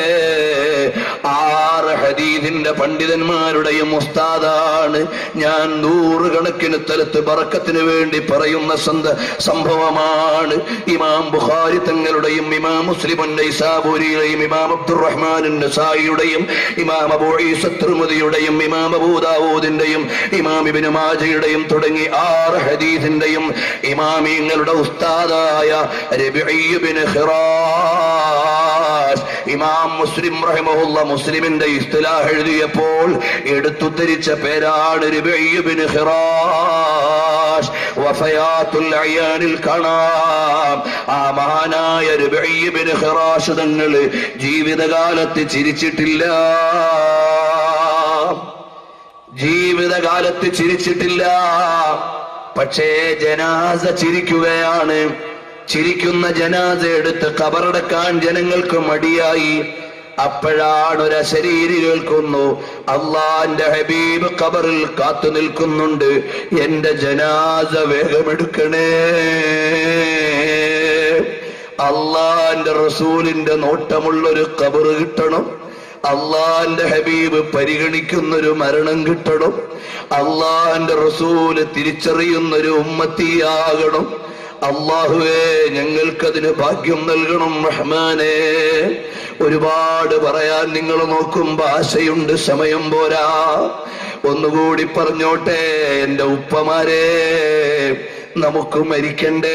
ആറ് ഹദീദിന്റെ പണ്ഡിതന്മാരുടെയും ഉസ്താദാണ് ഞാൻ നൂറുകണക്കിന് സ്ഥലത്ത് ബറക്കത്തിന് വേണ്ടി പറയുന്ന സന്ത സംഭവമാണ് ഇമാം ബുഖാരി തങ്ങളുടെയും ഇമാം മുസ്ലിം നൈസാബൂരിയുടെയും ഇമാം അബ്ദുറഹ്മാൻ നസായിയുടെയും ഇമാം അബൂ ഈസ തിർമിദിയുടെയും ഇമാം അബൂ ദാവൂദിന്റെയും ഇമാം ഇബ്നു മാജയുടെയും തുടങ്ങി ആറ് ഹദീസിന്റെയും ഇമാമിങ്ങളുടെ ഉസ്താദായ രബിഈ ഇബ്നു ഖിറാസ് ഇമാം മുസ്ലിം റഹിമഹുല്ല മുസ്ലിമിന്റെ ഇസ്തിലാഹ് എഴുതിയപ്പോൾ എടുത്തുദ്ധരിച്ച പേരാണ് രബിഈ ഇബ്നു ഖിറാസ് വഫയാത്തുൽ അയാനിൽ കാണാം ആ മഹാനായ രബിഈ ഇബ്നു ഖിറാസ് തങ്ങൾ ജീവിതകാലത്ത് ചിരിച്ചിട്ടില്ല ജീവിതകാലത്ത് ചിരിച്ചിട്ടില്ല പക്ഷേ ജനാസ ചിരിക്കുകയാണ് ചിരിക്കുന്ന ജനാസ എടുത്ത് കബറടക്കാൻ ജനങ്ങൾക്ക് മടിയായി അപ്പോഴാണ് ഒരു അശരീരി കേൾക്കുന്നു അള്ളാന്റെ ഹബീബ് കബറിൽ കാത്തു നിൽക്കുന്നുണ്ട് എന്റെ ജനാസ വേഗമെടുക്കണേ അള്ളാന്റെ റസൂലിന്റെ നോട്ടമുള്ളൊരു കബറ് കിട്ടണം അള്ളാന്റെ ഹബീബ് പരിഗണിക്കുന്നൊരു മരണം കിട്ടണം അള്ളാന്റെ റസൂല് തിരിച്ചറിയുന്നൊരു ഉമ്മത്തിയാകണം അള്ളാഹുവേ ഞങ്ങൾക്കതിന് ഭാഗ്യം നൽകണം റഹ്മാനെ ഒരുപാട് പറയാൻ നിങ്ങൾ നോക്കുമ്പോ ആശയുണ്ട് സമയം പോരാ ഒന്നുകൂടി പറഞ്ഞോട്ടെ എന്റെ ഉപ്പമാരെ നമുക്ക് മരിക്കണ്ടേ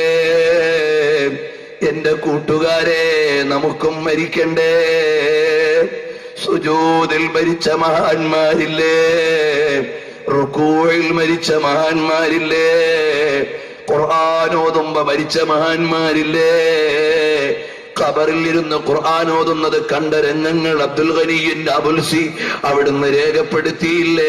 എന്റെ കൂട്ടുകാരെ നമുക്കും മരിക്കണ്ടേ സുജൂദിൽ മരിച്ച മഹാന്മാരില്ലേ റുക്കൂഴിൽ മരിച്ച മഹാന്മാരില്ലേ ഖുർആാനോതുമ്പ മരിച്ച മഹാന്മാരില്ലേ ഖബറിൽ ഇരുന്ന് ഖുർആൻ ഓതുന്നത് കണ്ട രംഗങ്ങൾ അബ്ദുൽ ഖനിയിന്റെ അബുൽസി അവിടുന്ന് രേഖപ്പെടുത്തിയില്ലേ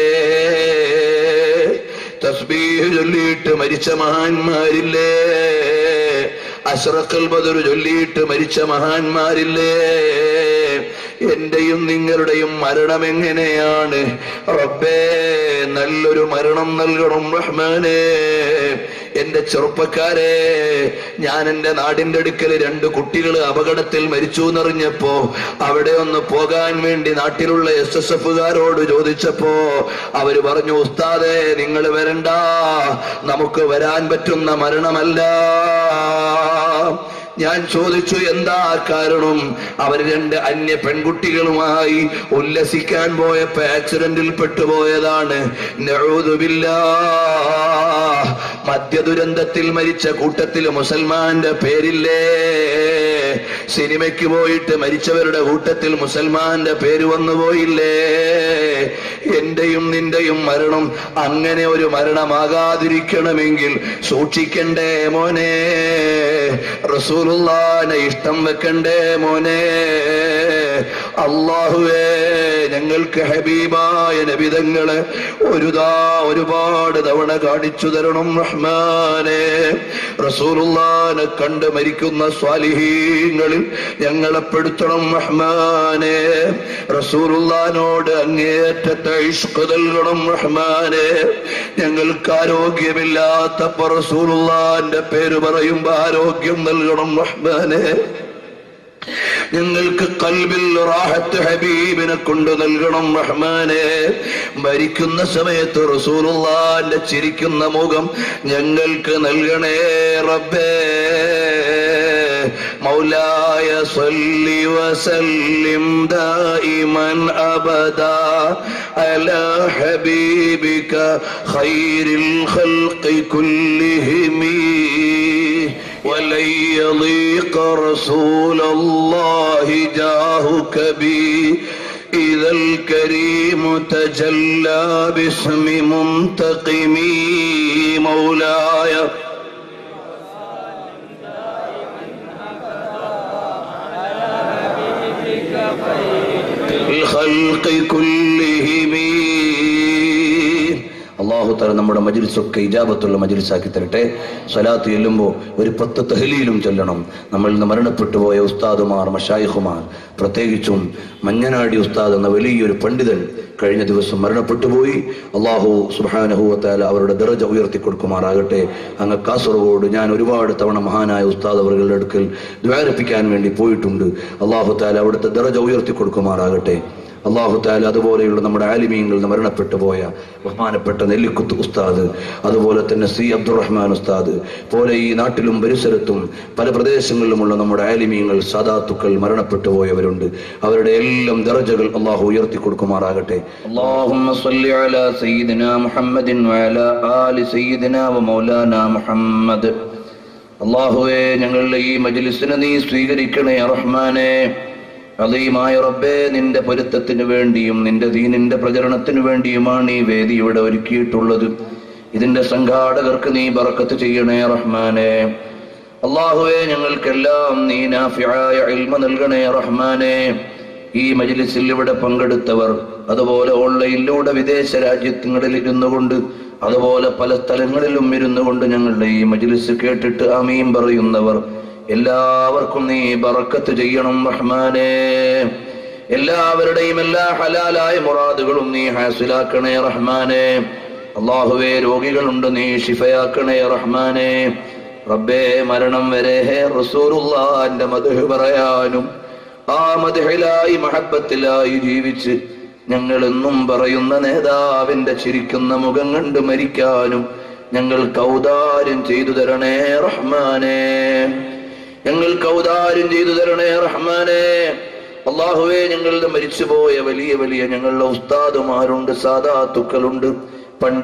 തസ്ബീഹ് ചൊല്ലിയിട്ട് മരിച്ച മഹാന്മാരില്ലേ അഷ്റഖൽ ബദർ ചൊല്ലിയിട്ട് മരിച്ച മഹാന്മാരില്ലേ എന്റെയും നിങ്ങളുടെയും മരണം എങ്ങനെയാണ് റബ്ബേ നല്ലൊരു മരണം നൽകണം റഹ്മാനേ എന്റെ ചെറുപ്പക്കാരെ ഞാൻ എന്റെ നാടിന്റെ അടുക്കൽ രണ്ട് കുട്ടികൾ അപകടത്തിൽ മരിച്ചു എന്നറിഞ്ഞപ്പോ അവിടെ ഒന്ന് പോകാൻ വേണ്ടി നാട്ടിലുള്ള എസ് എസ് എഫുകാരോട് ചോദിച്ചപ്പോ അവര് പറഞ്ഞു ഉസ്താദെ നിങ്ങൾ വരണ്ട നമുക്ക് വരാൻ പറ്റുന്ന മരണമല്ല ഞാൻ ചോദിച്ചു എന്താ കാരണം അവർ രണ്ട് അന്യ പെൺകുട്ടികളുമായി ഉല്ലസിക്കാൻ പോയപ്പോ ആക്സിഡന്റിൽ പെട്ടുപോയതാണ് നഊദുബില്ലാ മദ്യദുരന്തത്തിൽ മരിച്ച കൂട്ടത്തിൽ മുസൽമാന്റെ പേരില്ലേ സിനിമയ്ക്ക് പോയിട്ട് മരിച്ചവരുടെ കൂട്ടത്തിൽ മുസൽമാന്റെ പേര് വന്നു പോയില്ലേ എന്റെയും നിന്റെയും മരണം അങ്ങനെ ഒരു മരണമാകാതിരിക്കണമെങ്കിൽ സൂക്ഷിക്കണ്ടേ മോനെ റസൂലുള്ളാനെ ഇഷ്ടം വെക്കണ്ടേ മോനെ അള്ളാഹുവേ ഞങ്ങൾക്ക് ഹബീബായ നബിതങ്ങള് ഒരുതാ ഒരുപാട് തവണ കാണിച്ചു തരണം റഹ്മാനെ റസൂലുള്ളാനെ കണ്ട് മരിക്കുന്ന സ്വാലിഹീങ്ങളിൽ ഞങ്ങളെ പെടുത്തണം റഹ്മാനെ റസൂലുള്ളാനോട് അങ്ങേയറ്റത്തെ ഇഷ്ക് നൽകണം റഹ്മാനെ ഞങ്ങൾക്ക് ആരോഗ്യമില്ലാത്തപ്പോ റസൂലുള്ളാന്റെ പേര് പറയുമ്പോ ആരോഗ്യം നൽകണം റഹ്മാനെ ഞങ്ങൾക്ക് കൽബിൽ റാഹത്ത് ഹബീബിനെ കൊണ്ട് നൽകണം റഹ്മാനെ മരിക്കുന്ന സമയത്ത് റസൂലുള്ളാന്റെ ചിരിക്കുന്ന മുഖം ഞങ്ങൾക്ക് നൽകണേ റബ്ബേ مولاي صل وسلم دائما ابدا على حبيبك خير الخلق كلهم ولن يضيق رسول الله جاهك بي إذا الكريم تجلى باسم منتقم مولاي الخلق كلهم അള്ളാഹു തല നമ്മുടെ മജിൽസൊക്കെ ഇജാബത്തുള്ള മജിൽസാക്കി തരട്ടെ സ്വലാത്ത് ചെല്ലുമ്പോൾ ഒരു പത്ത് തഹലീലും ചൊല്ലണം നമ്മളിൽ നിന്ന് മരണപ്പെട്ടു പോയ ഉസ്താദുമാർ മഷായിഹുമാർ പ്രത്യേകിച്ചും മഞ്ഞനാടി ഉസ്താദ് എന്ന വലിയൊരു പണ്ഡിതൻ കഴിഞ്ഞ ദിവസം മരണപ്പെട്ടു പോയി അള്ളാഹു സുബാനഹുവത്താല അവരുടെ ദറജ ഉയർത്തി കൊടുക്കുമാറാകട്ടെ അങ്ങ് കാസർഗോഡ് ഞാൻ ഒരുപാട് തവണ മഹാനായ ഉസ്താദ് അവരുടെ അടുക്കൽ ദ്വാരപ്പിക്കാൻ വേണ്ടി പോയിട്ടുണ്ട് അള്ളാഹു താല അവിടുത്തെ ദറജ ഉയർത്തി കൊടുക്കുമാറാകട്ടെ അള്ളാഹു താല അതുപോലെയുള്ള നമ്മുടെ ആലിമീങ്ങളിൽ നിന്ന് മരണപ്പെട്ടു പോയ ബഹുമാനപ്പെട്ട നെല്ലിക്കുത്ത് ഉസ്താദ് അതുപോലെ തന്നെ സി അബ്ദുറഹ്മാൻ ഉസ്താദ് പോലെ ഈ നാട്ടിലും പരിസരത്തും പല പ്രദേശങ്ങളിലുമുള്ള നമ്മുടെ ആലിമീങ്ങൾ സാദാത്തുക്കൾ മരണപ്പെട്ടു പോയവരുണ്ട് അവരുടെ എല്ലാം ദറജകൾ അള്ളാഹു ഉയർത്തി കൊടുക്കുമാറാകട്ടെ اللهم صل على سيدنا محمد وعلى آل سيدنا ومولانا محمد അള്ളാഹുവേ ഞങ്ങളുടെ ഈ മജ്ലിസിനെ നീ സ്വീകരിക്കണേ റഹ്മാനെ അതീമായ റബ്ബേ നിന്റെ പൊരുത്തത്തിന് വേണ്ടിയും നിന്റെ ദീനിന്റെ പ്രചരണത്തിന് വേണ്ടിയുമാണ് ഈ വേദി ഇവിടെ ഒരുക്കിയിട്ടുള്ളത് ഇതിന്റെ സംഘാടകർക്ക് നീ ബറക്കത്ത് ചെയ്യണേ റഹ്മാനെ അള്ളാഹുവെ ഞങ്ങൾക്കെല്ലാം നീ നാഫിയായ ഇൽമ നൽകണേ റഹ്മാനെ ഈ മജ്ലിസിൽ ഇവിടെ പങ്കെടുത്തവർ അതുപോലെ ഓൺലൈനിലൂടെ വിദേശ രാജ്യങ്ങളിൽ ഇരുന്നു കൊണ്ട് അതുപോലെ പല സ്ഥലങ്ങളിലും ഇരുന്നു കൊണ്ട് ഞങ്ങളുടെ ഈ മജ്ലിസ് കേട്ടിട്ട് അമീൻ പറയുന്നവർ എല്ലാവർക്കും നീ ബറക്കത്ത് ചെയ്യണം റഹ്മാനെ എല്ലാവരുടെയും എല്ലാ ഹലാലായ മുറാദുകളും നീ ഹാസിലാക്കണേ റഹ്മാനെ അള്ളാഹുവേ രോഗികളുണ്ട് നീ ഷിഫയാക്കണേ റഹ്മാനെ റബ്ബേ മരണം വരെ റസൂറുള്ളാന്റെ മധു പറയാനും ആ മധുഹിലായി മഹബത്തിലായി ജീവിച്ച് ഞങ്ങൾ എന്നും പറയുന്ന നേതാവിന്റെ ചിരിക്കുന്ന മുഖം കണ്ട് മരിക്കാനും ഞങ്ങൾ കൗദാര്യം ചെയ്തു തരണേ റഹ്മാനെ ഞങ്ങൾ കൗദാര്യം ചെയ്തു തരണേ റഹ്മാനെ അള്ളാഹുവെ ഞങ്ങളുടെ മരിച്ചുപോയ വലിയ വലിയ ഞങ്ങളുടെ ഉസ്താദുമാരുണ്ട് സാദാത്തുക്കളുണ്ട്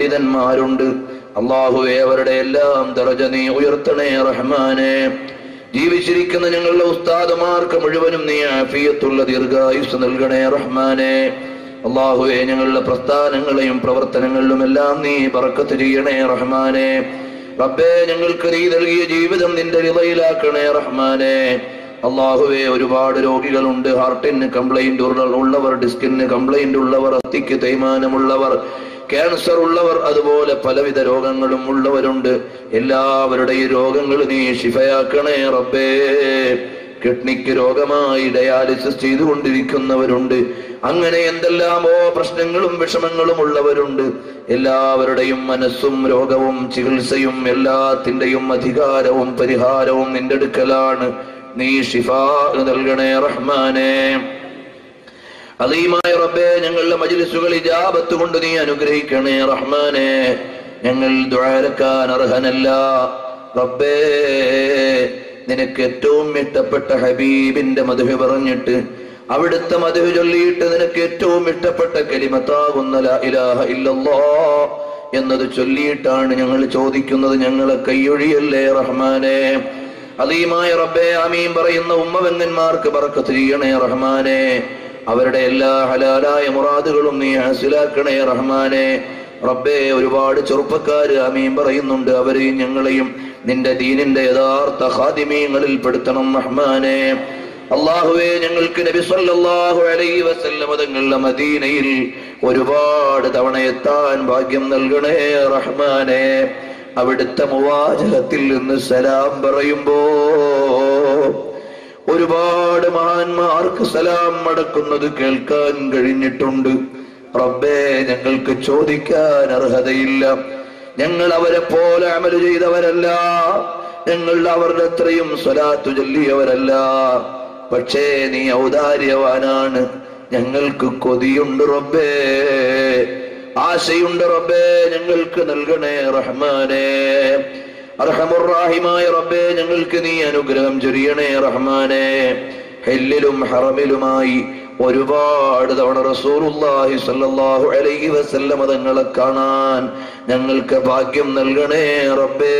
പണ്ഡിതന്മാരുണ്ട് അള്ളാഹുവെ അവരുടെ എല്ലാം ദറജ നീ ഉയർത്തണേ റഹ്മാനെ ജീവിച്ചിരിക്കുന്ന ഞങ്ങളുടെ ഉസ്താദുമാർക്ക് മുഴുവനും നീ ആഫിയത്തുള്ള ദീർഘായുസ് നൽകണേ റഹ്മാനെ അള്ളാഹുവെ ഞങ്ങളുടെ പ്രസ്ഥാനങ്ങളെയും പ്രവർത്തനങ്ങളിലും എല്ലാം നീ പറക്കത്ത് ചെയ്യണേ റഹ്മാനെ റബ്ബേ ഞങ്ങൾക്ക് നീ നൽകിയ ജീവിതം നിന്റെ വിളയിലാക്കണേ റഹ്മാനെ അള്ളാഹുവെ ഒരുപാട് രോഗികളുണ്ട് ഹാർട്ടിന് കംപ്ലൈന്റ് ഉള്ളവർ ഡിസ്കിന് കംപ്ലൈന്റ് ഉള്ളവർ അസ്ഥിക്ക് തേയ്മാനമുള്ളവർ ക്യാൻസർ ഉള്ളവർ അതുപോലെ പലവിധ രോഗങ്ങളും ഉള്ളവരുണ്ട് എല്ലാവരുടെയും രോഗങ്ങൾ നീ ശിഫയാക്കണേ റബ്ബേ കിഡ്നിക്ക് രോഗമായി ഡയാലിസിസ് ചെയ്തുകൊണ്ടിരിക്കുന്നവരുണ്ട് അങ്ങനെ എന്തെല്ലാമോ പ്രശ്നങ്ങളും വിഷമങ്ങളും ഉള്ളവരുണ്ട് എല്ലാവരുടെയും മനസ്സും രോഗവും ചികിത്സയും എല്ലാത്തിന്റെയും അധികാരവും പരിഹാരവും നിന്റെ അടുക്കലാണ് നീ ഷിഫ നൽകണേ റഹ്മാനെ അലീമായ റബ്ബേ ഞങ്ങളുടെ മജിലിസുകൾ ഇജാബത്ത് കൊണ്ട് നീ അനുഗ്രഹിക്കണേ റഹ്മാനെ ഞങ്ങൾ ദ്വാരക്കാൻ അർഹനല്ല റബ്ബേ നിനക്ക് ഏറ്റവും ഇഷ്ടപ്പെട്ട ഹബീബിന്റെ മധു പറഞ്ഞിട്ട് അവിടുത്തെ മധു ചൊല്ലിയിട്ട് നിനക്ക് ഏറ്റവും ഇഷ്ടപ്പെട്ട കലിമത്താകുന്ന ലാ ഇലാഹ ഇല്ലല്ലാ എന്നത് ചൊല്ലിയിട്ടാണ് ഞങ്ങൾ ചോദിക്കുന്നത് ഞങ്ങളെ കൈയൊഴിയല്ലേ റഹ്മാനെ അലീമായ റബ്ബേ ആമീൻ പറയുന്ന ഉമ്മവെങ്ങന്മാർക്ക് ബറക്കത്ത് ചെയ്യണേ റഹ്മാനെ അവരുടെ എല്ലാ ഹലാലായ മുറാദുകളും നീ ഹാസിലാക്കണേ റഹ്മാനെ റബ്ബേ ഒരുപാട് ചെറുപ്പക്കാര് അമീൻ പറയുന്നുണ്ട് അവരെയും ഞങ്ങളെയും നിന്റെ ദീനിന്റെ യഥാർത്ഥ ഹാദിമീങ്ങളിൽ പെടുത്തണം റഹ്മാനെ അള്ളാഹുവെ ഞങ്ങൾക്ക് നബി സല്ലല്ലാഹു അലൈഹി വസല്ലം തങ്ങളുടെ മദീനയിൽ ഒരുപാട് തവണ എത്താൻ ഭാഗ്യം നൽകണേ റഹ്മാനെ അവിടുത്തെ മുവാജഹത്തിൽ നിന്ന് സലാം പറയുമ്പോ ഒരുപാട് മഹാന്മാർക്ക് സലാം മടക്കുന്നത് കേൾക്കാൻ കഴിഞ്ഞിട്ടുണ്ട് റബ്ബേ ഞങ്ങൾക്ക് ചോദിക്കാൻ അർഹതയില്ല ഞങ്ങൾ അവരെ പോലെ അമല് ചെയ്തവരല്ല ഞങ്ങൾ അവരുടെ അത്രയും സ്വലാത്തു ചൊല്ലിയവരല്ല പക്ഷേ നീ ഔദാര്യവാനാണ് ഞങ്ങൾക്ക് കൊതിയുണ്ട് റബ്ബേ ആശയുണ്ട് റബ്ബേ ഞങ്ങൾക്ക് നൽകണേ റഹ്മാനേ അർഹമുറാഹിമായ റബ്ബേ ഞങ്ങൾക്ക് നീ അനുഗ്രഹം ചൊരിയണേ റഹ്മാനെ ഹെല്ലിലും ഹറമിലുമായി ഒരുപാട് തവണ റസൂലുള്ളാഹി സ്വല്ലല്ലാഹു അലൈഹി വസല്ലമ തങ്ങളെ കാണാൻ ഞങ്ങൾക്ക് ഭാഗ്യം നൽകണേ റബ്ബേ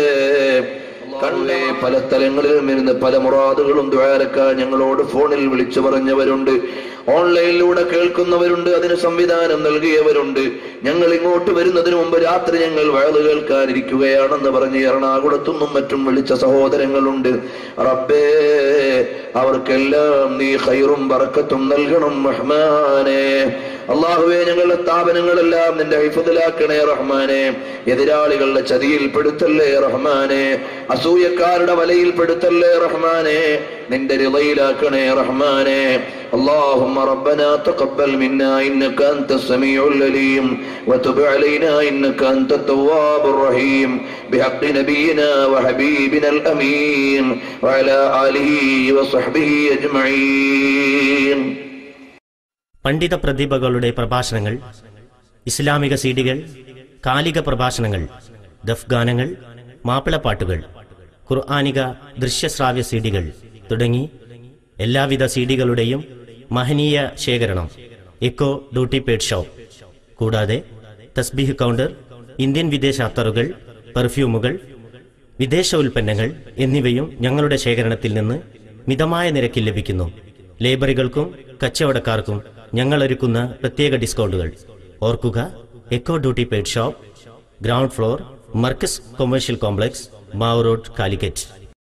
കണ്ടേ പല സ്ഥലങ്ങളിലും ഇരുന്ന് പല മുറാദുകളും ദ്വാരക്കാൻ ഞങ്ങളോട് ഫോണിൽ വിളിച്ചു പറഞ്ഞവരുണ്ട് ഓൺലൈനിലൂടെ കേൾക്കുന്നവരുണ്ട് അതിന് സംവിധാനം നൽകിയവരുണ്ട് ഞങ്ങൾ ഇങ്ങോട്ട് വരുന്നതിന് മുമ്പ് രാത്രി ഞങ്ങൾ വയല് കേൾക്കാനിരിക്കുകയാണെന്ന് പറഞ്ഞ് എറണാകുളത്തുനിന്നും മറ്റും വിളിച്ച സഹോദരങ്ങളുണ്ട് റബ്ബേ അവർക്കെല്ലാം നീ ഖൈറും ബറക്കത്തും നൽകണം റഹ്മാനെ അള്ളാഹുവെ ഞങ്ങളുടെ സ്ഥാപനങ്ങളെല്ലാം നിന്റെ ഹൈഫതിലാക്കണേ റഹ്മാനെ എതിരാളികളുടെ ചതിയിൽ പെടുത്തല്ലേ റഹ്മാനെ അസൂയക്കാരുടെ വലയിൽ പെടുത്തല്ലേ റഹ്മാനെ നിന്റെ റിളയിലാക്കണേ റഹ്മാനെ اللهم ربنا تقبل منا انك انت السميع العليم وتب علينا انك انت التواب الرحيم بحق نبينا وحبيبنا الامين وعلى اله وصحبه اجمعين പണ്ഡിത പ്രതിഭകളുടെ പ്രഭാഷണങ്ങൾ ഇസ്ലാമിക സീഡികൾ കാലിക പ്രഭാഷണങ്ങൾ ദഫ് ഗാനങ്ങൾ മാപ്പിളപ്പാട്ടുകൾ ഖുർആാനിക ദൃശ്യശ്രാവ്യ സീഡികൾ തുടങ്ങി എല്ലാവിധ സീഡികളുടെയും മഹനീയ ശേഖരണം എക്കോ ഡ്യൂട്ടി പേഡ് ഷോപ്പ് കൂടാതെ തസ്ബീഹ് കൗണ്ടർ ഇന്ത്യൻ വിദേശ അത്തറുകൾ പെർഫ്യൂമുകൾ വിദേശ ഉൽപ്പന്നങ്ങൾ എന്നിവയും ഞങ്ങളുടെ ശേഖരണത്തിൽ നിന്ന് മിതമായ നിരക്കിൽ ലഭിക്കുന്നു ലേബറികൾക്കും കച്ചവടക്കാർക്കും ഞങ്ങൾ ഒരുക്കുന്ന പ്രത്യേക ഡിസ്കൗണ്ടുകൾ ഓർക്കുക eco duty paid shop ground floor Markaz commercial complex മാവ് റോഡ് കാലിക്കറ്റ്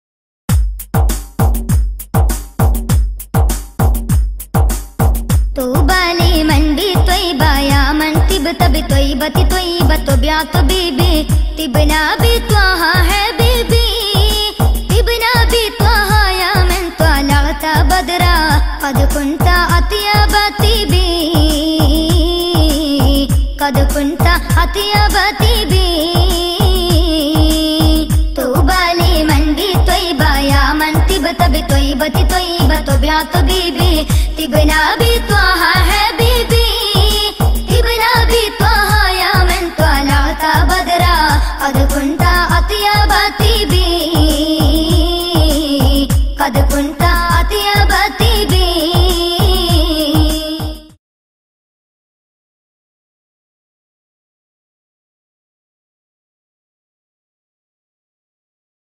طوبى لمن بطيبة يا من طبت بطيبة طيبة طبيعة طبيبي طبنا بطه حبيبي طبنا بطه يا من طلعت بدرا قد كنت أطيب طيبي قد كنت أطيب طيبي طوبى لمن بطيبة يا من طبت بطيبة طيبة طبيعة طبيبي طبنا